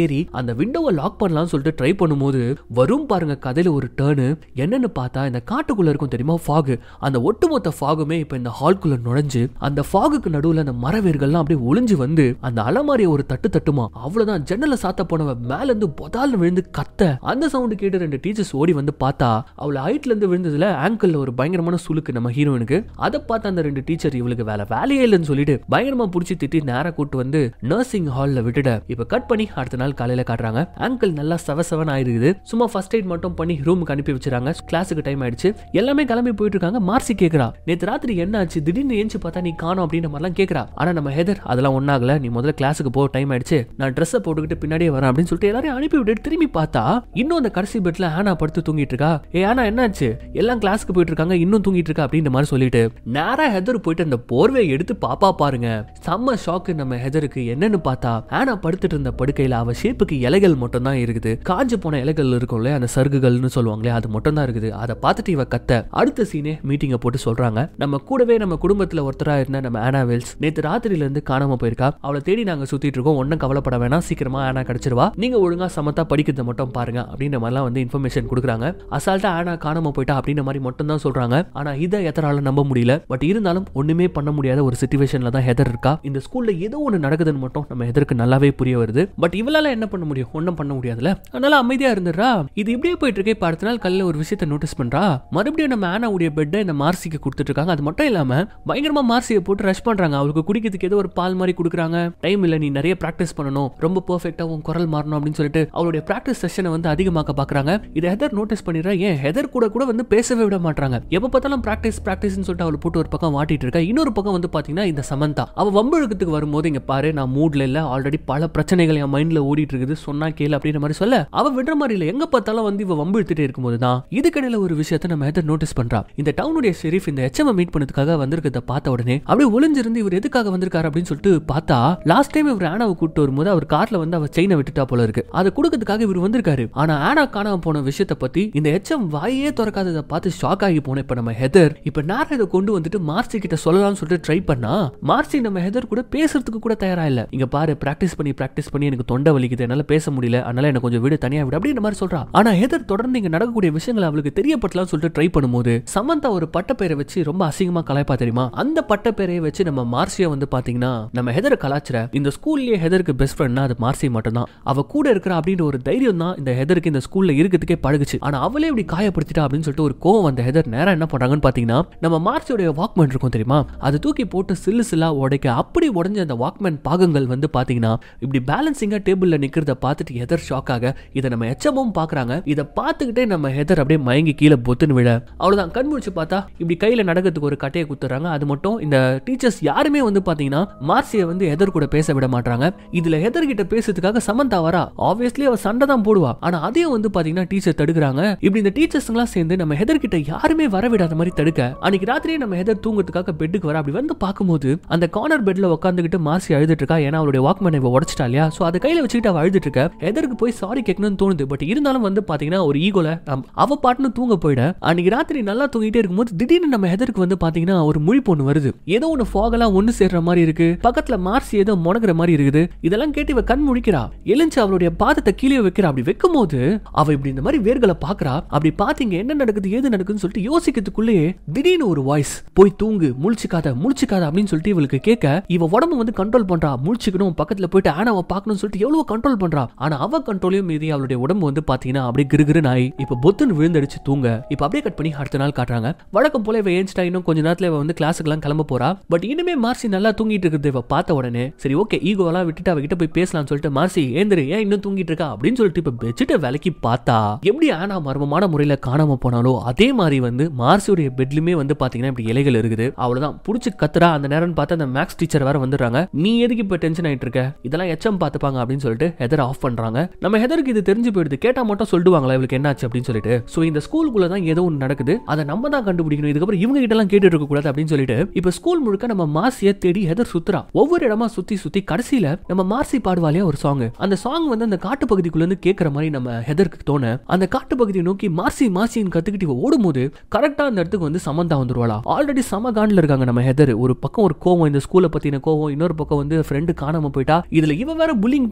ஏறி அந்த விண்டோவை லாக் பண்ணலாம்னு சொல்லிட்டு ட்ரை பண்ணும்போது வரும் பாருங்க கதையில ஒரு டேர்னு என்னன்னு பார்த்தா இந்த காட்டுக்குள்ள இருக்கும் தெரியுமா ஃபாகு அந்த ஒட்டுமொத்த ஃபாகுமே இப்ப இந்த ஹால்குள்ள நுழைஞ்சு அந்த ஃபாகுக்கு நடுவுல அந்த மரவேர்கள்லாம் அப்படியே ஒளிஞ்சு வந்து அந்த அலமாரியை ஒரு தட்டு தட்டுமா அவ்வளவுதான் ஜன்னலை சாத்த போனவ மேல இருந்து பொதால்னு விழுந்து கத்த அந்த சவுண்டு கேட்டு ரெண்டு டீச்சர்ஸ் ஓடி வந்து பார்த்தா அவளை ஹைட்ல இருந்து விழுந்ததுல ஆங்கிள் ஒரு பயங்கரமான சுளுக்கு நம்ம ஹீரோயினுக்கு அதை பார்த்து அந்த ரெண்டு டீச்சர் இவளுக்கு வேலை வேலையே இல்லைன்னு சொல்லிட்டு பயங்கரமா புடிச்சு திட்டி நேரா கூட்டு வந்து நர்சிங் ஹால்ல விட்டுட இப்ப கட் பண்ணி அடுத்த நாள் காலையில காட்டுறாங்க ஆங்கிள் நல்லா செவ செவன் ஆயிருக்குது சும்மா ஃபர்ஸ்ட் எய்ட் மட்டும் பண்ணி ரூமுக்கு அனுப்பி வச்சிருக்காங்க கிளாஸுக்கு டைம் ஆயிடுச்சு எல்லாமே கிளம்பி போயிட்டு இருக்காங்க மார்சி கேக்குறா நேத்து ராத்திரி என்ன ஆச்சு திடீர்னு ஏஞ்சி பார்த்தா நீ காணோம் அப்படின்ற மாதிரிலாம் கேக்குறா ஆனா நம்ம ஹெதர் அதெல்லாம் ஒன்னாகல நீ முதல்ல கிளாஸுக்கு போ டைம் ஆயிடுச்சு நான் ட்ரெஸ்ஸை போட்டுக்கிட்டு பின்னாடியே வரேன் அப்படின்னு சொல்லிட்டு எல்லாரையும் அனுப்பி விட்டு திரும்பி பார்த்தா இன்னும் அந்த கடைசி பெட்ல ஆனா படுத்து தூங்கிட்டு இருக்கா ஏ ஆனா என்னாச்சு எல்லாம் கிளாஸ்க்கு போயிட்டு இருக்காங்க இன்னும் தூங்கிட்டு இருக்கா அப்படின்ற மாதிரி சொல்லிட்டு நேரா ஹெதர் போயிட்டு அந்த போர்வையை எடுத்து பாப்பா பாருங்க செம்ம ஷாக்கு நம்ம ஹெதருக்கு என்னன்னு பார்த்தா ஆனா படுத்துட்டு இருந்த படுக்கையில அவ ஷேப்புக்கு இலைகள் மட்டும் தான் இருக்குது காஞ்சு போன இலைகள் இருக்கும்ல அந்த சருகுகள்னு சொல்லுவாங்களே அது மட்டும் தான் இருக்குது அதை பார்த்துட்டு இவ கத்த அடுத்த சீனே மீட்டிங்கை போட்டு சொல்றாங்க நம்ம கூடவே நம்ம குடும்பத்துல ஒருத்தரா இருந்த நம்ம ஆனா வெல்ஸ் நேத்து ராத்திரில இருந்து காணாம போயிருக்கா அவளை தேடி நாங்க சுத்திட்டு இருக்கோம் ஒன்னும் கவலைப்பட வேணாம் சீக்கிரமா ஆனா கிடைச்சிருவா நீங்க ஒழுங்கா சமத்தா படிக்கிறத மட்டும் பாருங்க அப்படின்ற மாதிரிலாம் வந்து இன்ஃபர்மேஷன் கொடுக்குறாங்க அசால்ட்டா ஆனா காணாம போயிட்டா அப்படின்ற மாதிரி மட்டும் தான் சொல்றாங்க ஆனா இதை எத்தனால நம்ப முடியல பட் இருந்தாலும் ஒண்ணுமே பண்ண முடியாத ஒரு சுச்சுவேஷன்ல தான் ஹெதர் இருக்கா இந்த ஸ்கூல்ல ஏதோ ஒன்று நடக்குதுன்னு மட்டும் நம்ம ஹெதருக்கு நல்லாவே புரிய வருது பட் இவளால என்ன பண்ண முடியும் ஒன்றும் பண்ண முடியாதுல அதனால அமைதியா இருந்துடுறா இது இப்படியே போயிட்டு இருக்கே இப்ப அடுத்த நாள் காலையில ஒரு விஷயத்தை நோட்டீஸ் பண்றா மறுபடியும் நம்ம ஆனாவுடைய பெட்டை இந்த மார்சிக்கு கொடுத்துட்டு இருக்காங்க அது மட்டும் இல்லாம பயங்கரமா மார்சியை போட்டு ரஷ் பண்றாங்க அவளுக்கு குடிக்கிறதுக்கு ஏதோ ஒரு பால் மாதிரி கொடுக்குறாங்க டைம் இல்ல நீ நிறைய பிராக்டிஸ் பண்ணணும் ரொம்ப பெர்ஃபெக்ட்டா உன் குரல் மாறணும் அப்படின்னு சொல்லிட்டு அவளுடைய பிராக்டிஸ் செஷனை வந்து அதிகமாக்க பாக்குறாங்க இதை ஹெதர் நோட்டீஸ் பண்ணிடுறா ஏன் ஹெதர் கூட கூட வந்து பேசவே விட மாட்டாங்க எப்ப பார்த்தாலும் பிராக்டிஸ் பிராக்டிஸ்னு சொல்லிட்டு அவளை போட்டு ஒரு பக்கம் வாட்டிட்டு இருக்கா இன்னொரு பக்கம் வந்து பாத்தீங்கன்னா இந்த சமந்தா அவ வம்பழுக்கத்துக்கு வரும்போது இங்க பாரு நான் மூட்ல இல்ல ஆல்ரெடி பல பிரச்சனைகள் என் மைண்ட்ல ஓடிட்டு இருக்குது சொன்னா கேளு அப்படின்ற மாதிரி சொல்ல அவ விடுற மாதிரி இல்ல எங்க பார்த்தாலும் வந்து இவ வம்பு எடுத்துட்டே இருக்கும்போது தான் இதுக்கடையில ஒரு விஷயத்தை நம்ம ஹெதர் நோட்டீஸ் பண்றா இந்த டவுனுடைய ஷெரீஃப் இந்த எச்எம் மீட் பண்ணதுக்காக வந்திருக்கிறத பார்த்த உடனே அப்படியே ஒளிஞ்சிருந்து இவர் எதுக்காக வந்திருக்காரு அப்படின்னு சொல்லிட்டு பார்த்தா லாஸ்ட் டைம் இவர் ஆனாவை கூட்டு வரும்போது அவர் கார்ல வந்து அவர் செயினை விட்டுட்டா போல இருக்கு அதை கொடுக்கறதுக்காக இவர் வந்திருக்காரு ஆனா ஆனா காணாம போன விஷயத்தை பத்தி இந்த எச்எம் வாயே திறக்காததை பார்த்து ஷாக் ஆகி போன இப்ப நம்ம ஹெதர் இப்ப நேரம் இதை கொண்டு வந்துட்டு மார்சி கிட்ட சொல்லலாம்னு சொல்லிட்டு ட்ரை பண்ணா மார்சி நம்ம ஹெதர் கூட பேசுறதுக்கு கூட தயாரா இல்ல இங்க பாரு பிராக்டிஸ் பண்ணி பிராக்டிஸ் பண்ணி எனக்கு தொண்டை வலிக்குது என்னால பேச முடியல அதனால எனக்கு கொஞ்சம் வீடு தனியா விடு அப்படின்ற மாதிரி சொல்றா ஆனா ஹெதர் தொடர்ந்து இங்க நடக்கக்கூடிய விஷயங்களை அவளுக்கு தெரியப்படுத்தலாம் சொல்லிட்டு ட்ரை பண்ணும்போது சமந்தா ஒரு பட்டப்பேரை வச்சு ரொம்ப அசிங்கமா கலாய்ப்பா தெரியுமா அந்த பட்டப்பேரையை வச்சு நம்ம மார்சியா வந்து பாத்தீங்கன்னா நம்ம ஹெதரை கலாச்சிர இந்த ஸ்கூல்லயே ஹெதருக்கு பெஸ்ட் ஃப்ரெண்ட்னா அது மார்சி மட்டும் தான் அவ கூட இருக்கிற அப்படின்ற ஒரு தைரியம் தான் இந்த ஹெதருக்கு இந்த ஸ்கூல்ல இருக்கிறதுக்கே பழகுச்சு ஆனா அவளே இப்படி காயப்படுத்திட்டா அப்படின்னு சொல்லிட்டு ஒரு கோவம் வந்த ஹெதர் நேரா என்ன பண்றாங்கன்னு பாத்தீங்கன்னா நம்ம மார்சியோட வாக்மேன் இருக்கும் தெரியுமா அதை தூக்கி போட்டு சில்லு சில்லா உடைக்க அப்படி உடைஞ்ச அந்த வாக்மேன் பாகங்கள் வந்து பாத்தீங்கன்னா இப்படி பேலன்சிங்கா டேபிள்ல நிக்கிறத பார்த்துட்டு ஹெதர் ஷாக் ஆக இதை நம்ம எச்சமும் பாக்குறாங்க இதை பார்த்துக்கிட்டே நம்ம ஹெதர் அப்படியே மயங்கி கீழே பொத்துன்னு விழ அவ்வளவுதான் கண் முழிச்சு பார்த்தா இப்படி கையில நடக்கிறதுக்கு ஒரு கட்டையை குத்துறாங்க அது மட்டும் இந்த டீச்சர்ஸ் யாருமே வந்து பாத்தீங்கன்னா மார்சியை வந்து ஹெதர் கூட பேச விட மாட்டாங்க இதுல ஹெதர் கிட்ட பேசுறதுக்காக சமந்தா வரா ஆப்வியஸ்லி அவ சண்டை தான் போடுவா ஆனா அதையும் வந்து பாத்தீங்கன்னா டீச்சர் தடுக்கிறாங்க இப்படி இந்த டீச்சர்ஸ் எல்லாம் சேர்ந்து நம்ம ஹெதர் கிட்ட யாருமே வர விடாத மாதிரி தடுக்க அன்னைக்கு ராத்திரியே நம்ம ஹெதர் தூங்குறதுக்காக பெட்டுக்கு வர அப்படி வந்து பார்க்கும்போது அந்த கார்னர் பெட்ல உட்காந்துக்கிட்டு மார்சி அழுதுட்டு இருக்கா ஏன்னா அவளுடைய வாக்மேன் இவ உடச்சிட்டா இல்லையா சோ அதை கையில வச்சுக்கிட்டு அவ அழுதுட்டு இருக்க ஹெதருக்கு போய் சாரி கேட்கணும்னு தோணுது பட் இருந்தாலும் வந்து பாத்தீங்கன்னா ஒரு ஈகோல அவ பாட்டுன்னு தூங்க போயிட அன்னைக்கு ராத்திரி நல்லா தூங்கிட்டே இருக்கும்போது திடீர்னு நம்ம ஹெதருக்கு வந்து பாத்தீங்கன்னா ஒரு முழிப்பு ஒண்ணு வருது ஏதோ ஒண்ணு ஃபாகெல்லாம் ஒண்ணு சேர்ற மாதிரி இருக்கு பக்கத்துல மார்சி ஏதோ முனகிற மாதிரி இருக்குது இதெல்லாம் கேட்டு இவ கண் முழிக்கிறா எழுந்து அவளுடைய பாதத்தை கீழே வைக்கிறா அப்படி வைக்கும் போது அவ இப்படி இந்த மாதிரி வேர்களை பாக்குறா அப்படி பாத்தீங்க என்ன நடக்குது ஏது நடக்குதுன்னு சொல்லிட்டு யோசிக்கிறதுக்குள்ளேயே திடீர்னு ஒரு வாய்ஸ் போய் தூங்கு முழிச்சுக்காத முழிச்சுக்காத அப்படின்னு சொல்லிட்டு இவளுக்கு கேட்க இவ உடம்பு வந்து கண்ட்ரோல் பண்றா முழிச்சுக்கணும் பக்கத்துல போயிட்டு ஆனாவை பார்க்கணும்னு சொல்லிட்டு எவ்வளவு கண்ட்ரோல் பண்றா ஆனா அவ கண்ட்ரோலையும் மீறி அவளுடைய உடம்பு வந்து பாத்தீங்கன்னா அப்படியே கிருகிரு நாய் இப்ப பொத்துன்னு விழுந்தடிச்சு தூங்க இப்ப அப்படியே கட் பண்ணி அடுத்த நாள் காட்டுறாங்க வழக்கம் போல இவ ஏஞ்சிட்டா இன்னும் கொஞ்ச நேரத்துல இவ வந்து கிளாஸுக்கெல்லாம் கிளம்ப போறா பட் இனிமே மார்சி நல்லா தூங்கிட்டு இருக்கிறது இவ பார்த்த உடனே சரி ஓகே ஈகோலாம் விட்டுட்டு அவகிட்ட போய் பேசலாம்னு சொல்லிட்டு மார்சி ஏந்திரு ஏன் இன்னும் தூங்கிட்டு இருக்கா அப்படின்னு சொல்லிட்டு இப்ப பெட்ஷீட்டை விலைக்கு பார்த்தா எப்படி ஆனா மர்மமான முறையில காணாம போனாலோ அதே மாதிரி வந்து மார்சியுடைய பெட்லுமே வந்து பாத்தீங்கன்னா இப்படி இலைகள் இருக்குது அவ்வளவுதான் புடிச்சு கத்துறா அந்த நேரம் பார்த்து அந்த மேக்ஸ் டீச்சர் வேற வந்துடுறாங்க நீ எதுக்கு இப்ப டென்ஷன் ஆயிட்டு இருக்க இதெல்லாம் எச்சம் பார்த்துப்பாங்க அப்படின்னு சொல்லிட்டு ஹெதர் ஆஃப் பண்றாங்க நம்ம ஹெதருக்கு இது தெரிஞ்சு போயிடுது கேட்டா மட்டும் சொல்லிடுவாங்களா இவளுக்கு என்னாச்சு அப்படின்னு சொல்லிட்டு சோ இந்த ஸ்கூலுக்குள்ள தான் ஏதோ ஒன்று நடக்குது அதை நம்ம தான் கண்டுபிடிக்கணும் இதுக்கப்புறம் இவங்க கிட்ட எல்லாம் கேட்டு இருக்க கூடாது அப்படின்னு சொல்லிட்டு இப்ப ஸ்கூல் முழுக்க நம்ம மாசிய தேடி ஹெதர் சுத்துறா ஒவ்வொரு இடமா சுத்தி சுத்தி கடைசியில நம்ம மார்சி பாடுவாலியா ஒரு சாங் அந்த சாங் வந்து அந்த காட்டு பகுதிக்குள்ள இருந்து கேட்கற மாதிரி நம்ம ஹெதருக்கு தோண அந்த காட்டு பகுதியை நோக்கி மார்சி மாசின்னு கத்துக்கிட்டு இவ ஓடும்போது கரெக்டா அந்த இடத்துக்கு வந்து சமந்தா வந்துருவாளா ஆல்ரெடி சம காண்டில் இருக்காங்க நம்ம ஹெதர் ஒரு பக்கம் ஒரு கோவம் இந்த ஸ்கூலை பத்தின கோவம் இன்னொரு பக்கம் வந்து ஃப்ரெண்டு காணாம போயிட்டா இதுல இவ வேற புல்லிங் பண்ண வராலே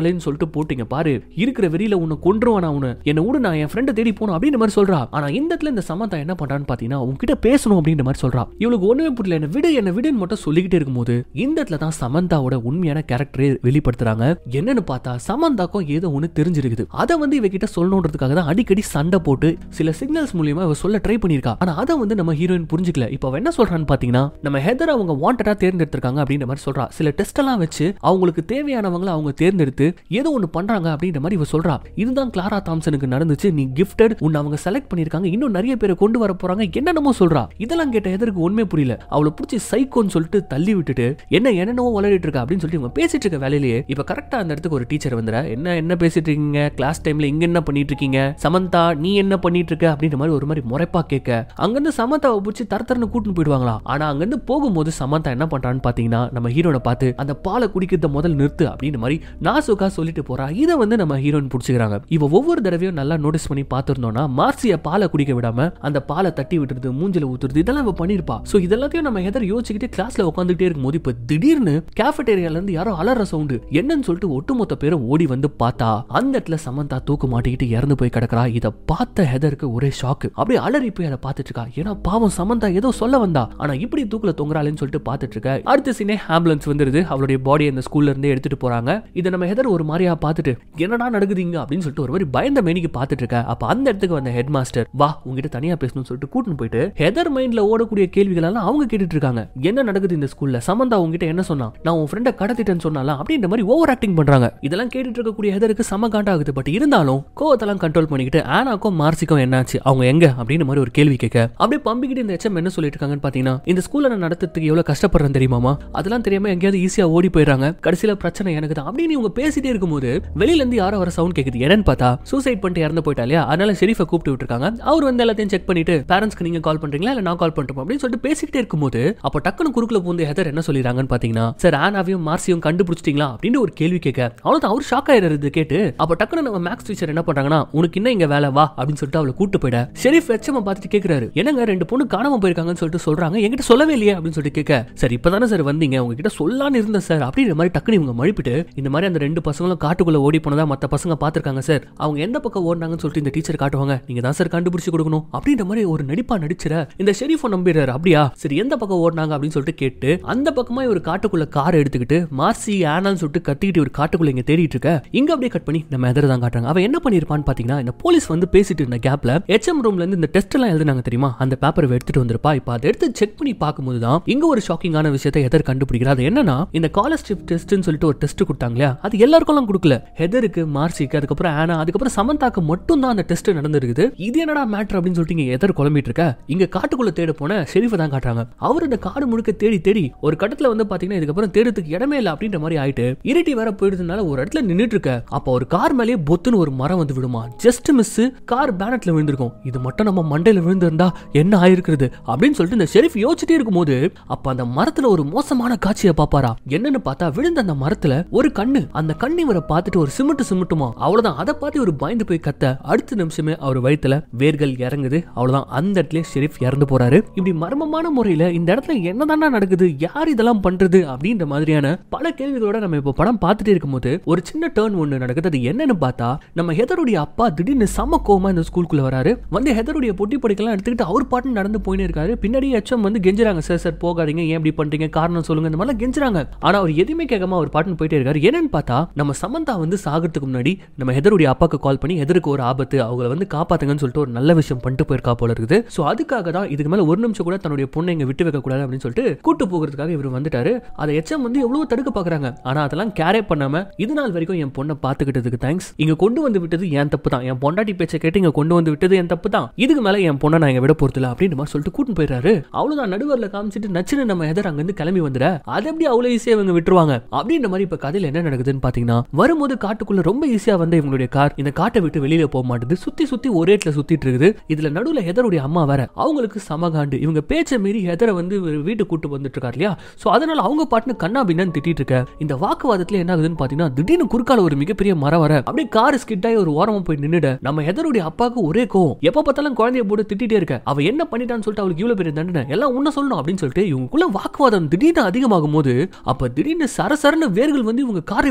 கொலைன்னு சொல்லிட்டு போட்டீங்க பாரு இருக்கிற வெறியில உன்னை கொன்றுவானா உன்னை என்ன விடு நான் என் ஃப்ரெண்டை தேடி போகணும் அப்படின்ற மாதிரி சொல்றா ஆனா இந்த இடத்துல இந்த சமந்தா என்ன பண்றான்னு பாத்தீங்கன்னா உன்கிட்ட பேசணும் அப்படின்ற மாதிரி சொல்றா இவளுக்கு ஒண்ணுமே புரியல என்ன விடு என்ன விடுன்னு மட்டும் சொல்லிக்கிட்டே இருக்கும்போது இந்த இடத்துல தான் சமந்தாவோட உண்மையான கேரக்டரே வெளிப்படுத்துறாங்க என்னன்னு பார்த்தா சமந்தாக்கும் ஏதோ ஒண்ணு தெரிஞ்சிருக்குது அதை வந்து இவகிட்ட சொல்லணுன்றதுக்காக தான் அடிக்கடி சண்டை போட்டு சில சிக்னல்ஸ் மூலியமா இவ சொல்ல ட்ரை பண்ணிருக்கா ஆனா அதை வந்து நம்ம ஹீரோயின் புரிஞ்சுக்கல இப்போ அவ என்ன சொல்றான்னு பாத்தீங்கன்னா நம்ம ஹெதர் அவங்க வாண்டடா தேர்ந்தெடுத்திருக்காங்க அப்படின்ற மாதிரி சொல்றா சில டெஸ்ட் எல்லாம் வச்சு அவங்களுக்கு தேவையானவங்களை அவங்க தேர்ந்தெடுத்து ஏதோ ஒண்ணு பண்றாங்க அப்படின்ற மாதிரி இவ சொல்றா இதுதான் கிளாரா தாம்சனுக்கு நடந்துச்சு நீ கிஃப்டட் உன்னை அவங்க செலக்ட் பண்ணிருக்காங்க இன்னும் நிறைய பேரை கொண்டு வர போறாங்க என்னென்னமோ சொல்றா இதெல்லாம் கேட்ட எதற்கு உண்மை புரியல அவளை பிடிச்சி சைக்கோன்னு சொல்லிட்டு தள்ளி விட்டுட்டு என்ன என்னென்னவோ வளரிட்டு இருக்கா அப்படின்னு சொல்லிட்டு இவங்க பேசிட்டு இருக்க வேலையிலேயே இப்ப கரெக்டா அந்த இடத்துக்கு ஒரு டீச்சர் வந்துற என்ன என்ன பேசிட்டு இருக்கீங்க கிளாஸ் டைம்ல இங்க என்ன பண்ணிட்டு இருக்கீங்க சமந்தா நீ என்ன பண்ணிட்டு இருக்க அப்படின்ற மாதிரி ஒரு மாதிரி முறைப்பா கேட்க அங்கிருந்து சமந்தாவை பிடிச்சி தரத்தரன்னு கூட்டின்னு போயிடுவாங்களா ஆனா அங்கிருந்து போகும்போது சமந்தா என்ன பண்றான்னு பாத்தீங்கன்னா நம்ம ஹீரோனை பார்த்து அந்த பாலை குடிக்கிறத முதல்ல நிறுத்து அப்படின்ற மாதிரி நாசுக்கா சொல்லிட்டு போறா இதை வந்து நம்ம ஹீரோயின் பிடிச்சிக்கிறாங்க இவ ஒவ்வொரு தடவையும் நல்லா நோட்டீஸ் பண்ணி பார்த்திருந்தோம்னா மார்சிய பாலை குடிக்க விடாம அந்த பாலை தட்டி விட்டுறது மூஞ்சில ஊத்துறது இதெல்லாம் இவ பண்ணிருப்பா சோ இதெல்லாத்தையும் நம்ம எதர் யோசிச்சுக்கிட்டு கிளாஸ்ல உட்காந்துட்டே இருக்கும்போது இப்ப திடீர்னு கேஃபட்டேரியால இருந்து யாரோ அலற சவுண்டு என்னன்னு சொல்லிட்டு ஒட்டுமொத்த பேரும் ஓடி வந்து பார்த்தா அந்த இடத்துல சமந்தா தூக்கு மாட்டிக்கிட்டு இறந்து போய் கிடக்குறா இதை பார்த்த ஹெதருக்கு ஒரே ஷாக்கு அப்படியே அலறி போய் அதை பார்த்துட்டு இருக்கா ஏன்னா பாவம் சமந்தா ஏதோ சொல்ல வந்தா ஆனா இப்படி தூக்குல தொங்குறாளேன்னு சொல்லிட்டு பார்த்துட்டு இருக்க அடுத்த சீனே ஆம்புலன்ஸ் வந்துருது அவளுடைய பாடியை அந்த ஸ்கூல்ல இருந்து எடுத்துட்டு போறாங்க இதை நம்ம ஹெதர் ஒரு மாதிரியா பார்த்துட்டு என்னடா நடக்குதுங்க அப்படின்னு சொல்லிட்டு ஒரு மாதிரி பயந்த மேனிக்கு பார்த்துட்டு இருக்க அப்ப அந்த இடத்துக்கு வந்த ஹெட் மாஸ்டர் வா உங்ககிட்ட தனியா பேசணும்னு சொல்லிட்டு கூட்டின்னு போயிட்டு ஹெதர் மைண்ட்ல ஓடக்கூடிய கேள்விகள் எல்லாம் அவங்க கேட்டுட்டு இருக்காங்க என்ன நடக்குது இந்த ஸ்கூல்ல சமந்தா உங்ககிட்ட என்ன சொன்னா நான் உன் ஃப்ரெண்டை கடத்திட்டேன்னு சொன்னால அப்படின்ற மாதிரி ஓவர் ஆக்டிங் பண்றாங்க இதெல்லாம் கேட்டுட்டு இருக்கக்கூடிய ஹெதருக்கு செம காண்டாகுது பட் இருந்தாலும் கோவத்தெல்லாம் கண்ட்ரோல் பண்ணிக்கிட்டு ஆனாக்கும் மார்சிக்கும் என்னாச்சு அவங்க எங்க அப்படின்னு மாதிரி ஒரு கேள்வி கேட்க அப்படியே பம்பிக்கிட்டு இந்த எச்எம் என்ன சொல்லிட்டு இருக்காங்கன்னு பாத்தீங்கன்னா இந்த ஸ்கூல்ல நான் நடத்துறதுக்கு எவ்வளவு கஷ்டப்படுறேன் தெரியுமாமா அதெல்லாம் தெரியாம எங்கேயாவது ஈஸியா ஓடி போயிடுறாங்க கடைசியில பிரச்சனை எனக்கு தான் அப்படின்னு இவங்க பேசிட்டே இருக்கும்போது வெளியில இருந்து யாரோ வர சவுண்ட் கேக்குது என்னன்னு பார்த்தா சூசைட் பண்ணிட்டு இறந்து போயிட்டா இல்லையா அதனால ஷெரீஃபை கூப்பிட்டு விட்டுருக்காங்க அவர் வந்து எல்லாத்தையும் செக் பண்ணிட்டு பேரண்ட்ஸ்க்கு நீங்க கால் பண்றீங்களா இல்ல நான் கால் பண்றோம் அப்படின்னு சொல்லிட்டு பேசிக்கிட்டே இருக்கும்போது அப்ப டக்குனு குறுக்குல பூந்து ஹெதர் என்ன சொல்லிடுறாங்கன்னு பாத்தீங்கன்னா சார் ஆனாவையும் மார்சியும் கண்டுபிடிச்சிட்டீங்களா அப்படின்னு ஒரு கேள்வி கேட்க அவ்வளவுதான் அவர் ஷாக் ஆயிடுறது கேட்டு அப்ப டக்குனு நம்ம மேக்ஸ் டீச்சர் என்ன பண்றாங்கன்னா உனக்கு இன்னும் இங்க வேலை வா அப்படின்னு சொல்லிட்டு அவளை கூட்டு போயிட ஷெரீஃப் எச்சமா பார்த்துட்டு கேக்குறாரு என்னங்க ரெண்டு பொண்ணு காணாம போயிருக்காங்கன்னு சொல்லிட்டு சொல்றாங்க என்கிட்ட சொல்லவே இல்லையே அப்படின்னு சொல்லிட்டு கேட்க சார் இப்பதானே சார் வந்தீங்க உங்ககிட்ட சொல்லான்னு இருந்தேன் சார் அப்படின்ற மாதிரி டக்குனு இவங்க மழுப்பிட்டு இந்த மாதிரி அந்த ரெண்டு பசங்களும் காட்டுக்குள்ள ஓடி போனதா மத்த பசங்க பாத்திருக்காங்க சார் அவங்க எந்த பக்கம் ஓடினாங்கன்னு சொல்லிட்டு இந்த டீச்சர் காட்டுவாங்க நீங்க தான் சார் கண்டுபிடிச்சு கொடுக்கணும் அப்படின்ற மாதிரி ஒரு நடிப்பா நடிச்சிட இந்த ஷெரீஃபை நம்பிடுறாரு அப்படியா சரி எந்த பக்கம் ஓடினாங்க அப்படின்னு சொல்லிட்டு கேட்டு அந்த பக்கமா ஒரு காட்டுக்குள்ள கார் எடுத்துக்கிட்டு மார்சி ஆனான்னு சொல்லிட்டு கத்திக்கிட்டு ஒரு காட்டுக்குள்ள இங்க தேடிட்டு இருக்க இங்க அப்படியே கட் பண்ணி நம்ம எதிர தான் காட்டுறாங்க அவன் என்ன பண்ணிருப்பான்னு பாத்தீங்கன்னா இந்த போலீஸ் வந்து பேசிட்டு இருந்த கேப்ல எச்எம் ரூம்ல இருந்து இந்த டெஸ்ட் எல்லாம் எழுதுனாங்க தெரியுமா அந்த பேப்பரை எடுத்துட்டு வந்திருப்பா இப்ப அதை எடுத்து செக் பண்ணி பார்க்கும்போது தான் இங்க ஒரு ஷாக்கிங்கான விஷயத்தை எதர் கண்டுபிடிக்கிறா அது என்னன்னா இந்த காலர்ஷிப் டெஸ்ட்னு சொல்லிட்டு ஒரு டெஸ்ட் கொடுத்தாங்க இல்லையா அது எல்லாருக்கும் கொடுக்கல ஹெதருக்கு மார்சிக்கு அதுக்கப்புறம் ஆனா அதுக்கப்புறம் சமந்தாக்கு மட்டும் தான் அந்த டெஸ்ட் நடந்திருக்குது இது என்னடா மேட்டர் அப்படின்னு சொல்லிட்டு இங்க எதர் குழம்பிட்டு இருக்க இங்க காட்டுக்குள்ள தேட போன ஷெரீஃபை தான் காட்டுறாங்க அவர் இந்த காடு முழுக்க தேடி தேடி ஒரு கட்டத்துல வந்து பாத்தீங்கன்னா இதுக்கப்புறம் தேடுறதுக்கு இடமே இல்லை அப்படின்ற மாதிரி ஆயிட்டு இருட்டி வேற போயிடுறதுனால ஒரு இடத்துல நின்னுட்டு இருக்க அப்ப ஒரு கார் மேலேயே பொத்துன்னு ஒரு மரம் வந்து விடுமா ஜஸ்ட் மிஸ் கார் பேனட்ல விழுந்திருக்கும் இது மட்டும் நம்ம மண்டையில விழுந்திருந்தா என்ன ஆயிருக்கிறது அப்படின்னு சொல்லிட்டு இந்த ஷெரீஃப் யோசிச்சுட்டே இருக்கும்போது அப்ப அந்த மரத்துல ஒரு மோசமான காட்சியை பாப்பாரா என்னன்னு பார்த்தா விழுந்த அந்த மரத்துல ஒரு கண்ணு அந்த கண்ணு இவரை பார்த்துட்டு ஒரு சிமிட்டு சிமிட்டுமா அவ்வளவுதான் அதை பார்த்து ஒரு பயந்து போய் கத்த அடுத்த நிமிஷமே அவர் வயித்துல வேர்கள் இறங்குது அவ்வளவுதான் அந்த இடத்துல ஷெரீஃப் இறந்து போறாரு இப்படி மர்மமான முறையில இந்த இடத்துல என்னதானா நடக்குது யார் இதெல்லாம் பண்றது அப்படின்ற மாதிரியான பல கேள்விகளோட நம்ம இப்போ படம் பார்த்துட்டே இருக்கும்போது ஒரு சின்ன டேர்ன் ஒன்று நடக்குது அது என்னன்னு பார்த்தா நம்ம ஹெதருடைய அப்பா திடீர்னு சம கோமா இந்த ஸ்கூலுக்குள்ள வராரு வந்து ஹெதருடைய பொட்டி படிக்கலாம் எடுத்துக்கிட்டு அவர் பாட்டு நடந்து போயினே இருக்காரு பின்னாடி எச்சம் வந்து கெஞ்சுறாங்க சார் சார் போகாதீங்க ஏன் இப்படி பண்றீங்க காரணம் சொல்லுங்க இந்த மாதிரிலாம் கெஞ்சுறாங்க ஆனா அவர் எதுவுமே கேட்காம அவர் பாட்டுன்னு போயிட்டே இருக்காரு என்னன்னு பார்த்தா நம்ம சமந்தா வந்து சாகிறதுக்கு முன்னாடி நம்ம ஹெதருடைய அப்பாக்கு கால் பண்ணி ஹெதருக்கு ஒரு ஆபத்து அவங்கள வந்து காப்பாத்துங்கன்னு சொல்லிட்டு ஒரு நல்ல விஷயம் பண்ணிட்டு போயிருக்கா போல இருக்குது ஸோ அதுக்காக தான் இதுக்கு மேல ஒரு நிமிஷம் கூட தன்னுடைய பொண்ணை இங்க விட்டு வைக்க கூடாது அப்படின்னு சொல்லிட்டு கூட்டு போகிறதுக்காக இவர் வந்துட்டாரு அதை எச்சம் வந்து எவ்வளவு தடுக்க பாக்குறாங்க ஆனா அதெல்லாம் கேரே பண்ணாம இது நாள் வரைக்கும் என் பொண்ணை பாத்துக்கிட்டதுக்கு தேங்க்ஸ் இங்க கொண்டு வந்து விட்டது என் தப்பு தான் என் பொண்டாட்டி பேச்சை கேட்டு இங்க கொண்டு வந்து விட்டது என் தப்பு தான் இதுக்கு மேல என் பொண்ணை நான் இங்க விட போறது இல்ல அப்படின்ற மாதிரி சொல்லிட்டு கூட்டு போயிடுறாரு அவ்வளவுதான் நடுவர்ல காமிச்சிட்டு நச்சுன்னு நம்ம எதர் அங்க இருந்து கிளம்பி வந்துட அது எப்படி அவ்வளவு ஈஸியா இவங்க விட்டுருவாங்க அப்படின்ற மாதிரி இப்ப கதையில என்ன நடக்குதுன்னு பாத்தீங்கன்னா வரும்போது காட்டுக்குள்ள ரொம்ப ஈஸியா வந்து இவங்களுடைய கார் இந்த காட்டை விட்டு வெளியில போக மாட்டுது சுத்தி சுத்தி ஒரே இடத்துல சுத்திட்டு இருக்குது இதுல நடுவுல ஹெதருடைய அம்மா வேற அவங்களுக்கு சமகாண்டு இவங்க பேச்சை மீறி ஹெதரை வந்து வீட்டுக்கு கூட்டு வந்துட்டு இருக்காரு இல்லையா சோ அதனால அவங்க பாட்டுன்னு கண்ணா பின்னான்னு திட்டிட்டு இருக்க இந்த வாக்குவாதத்துல என்ன ஆகுதுன்னு பாத்தீங்கன்னா திடீர்னு குறுக்கால ஒரு மிகப்பெரிய மரம் வர அப்படியே கார் ஸ்கிட் ஆகி ஒரு ஓரமா போய் நின்னுட நம்ம ஹெதருடைய அப்பாவுக்கு ஒரே கோவம் எப்ப பார்த்தாலும் குழந்தைய போட்டு திட்டிட்டே இருக்க அவ என்ன பண்ணிட்டான்னு சொல்லிட்டு அவளுக்கு இவ்வளவு பெரிய தண்டனை எல்லாம் உன்ன சொல்லணும் அப்படின்னு சொல்லிட்டு இவங்களுக்குள்ள வாக்குவாதம் திடீர்னு அதிகமாகும் போது அப்ப திடீர்னு சரசரன்னு வேர்கள் வந்து இவங்க காரை இப்படி பிடிச்சுக்க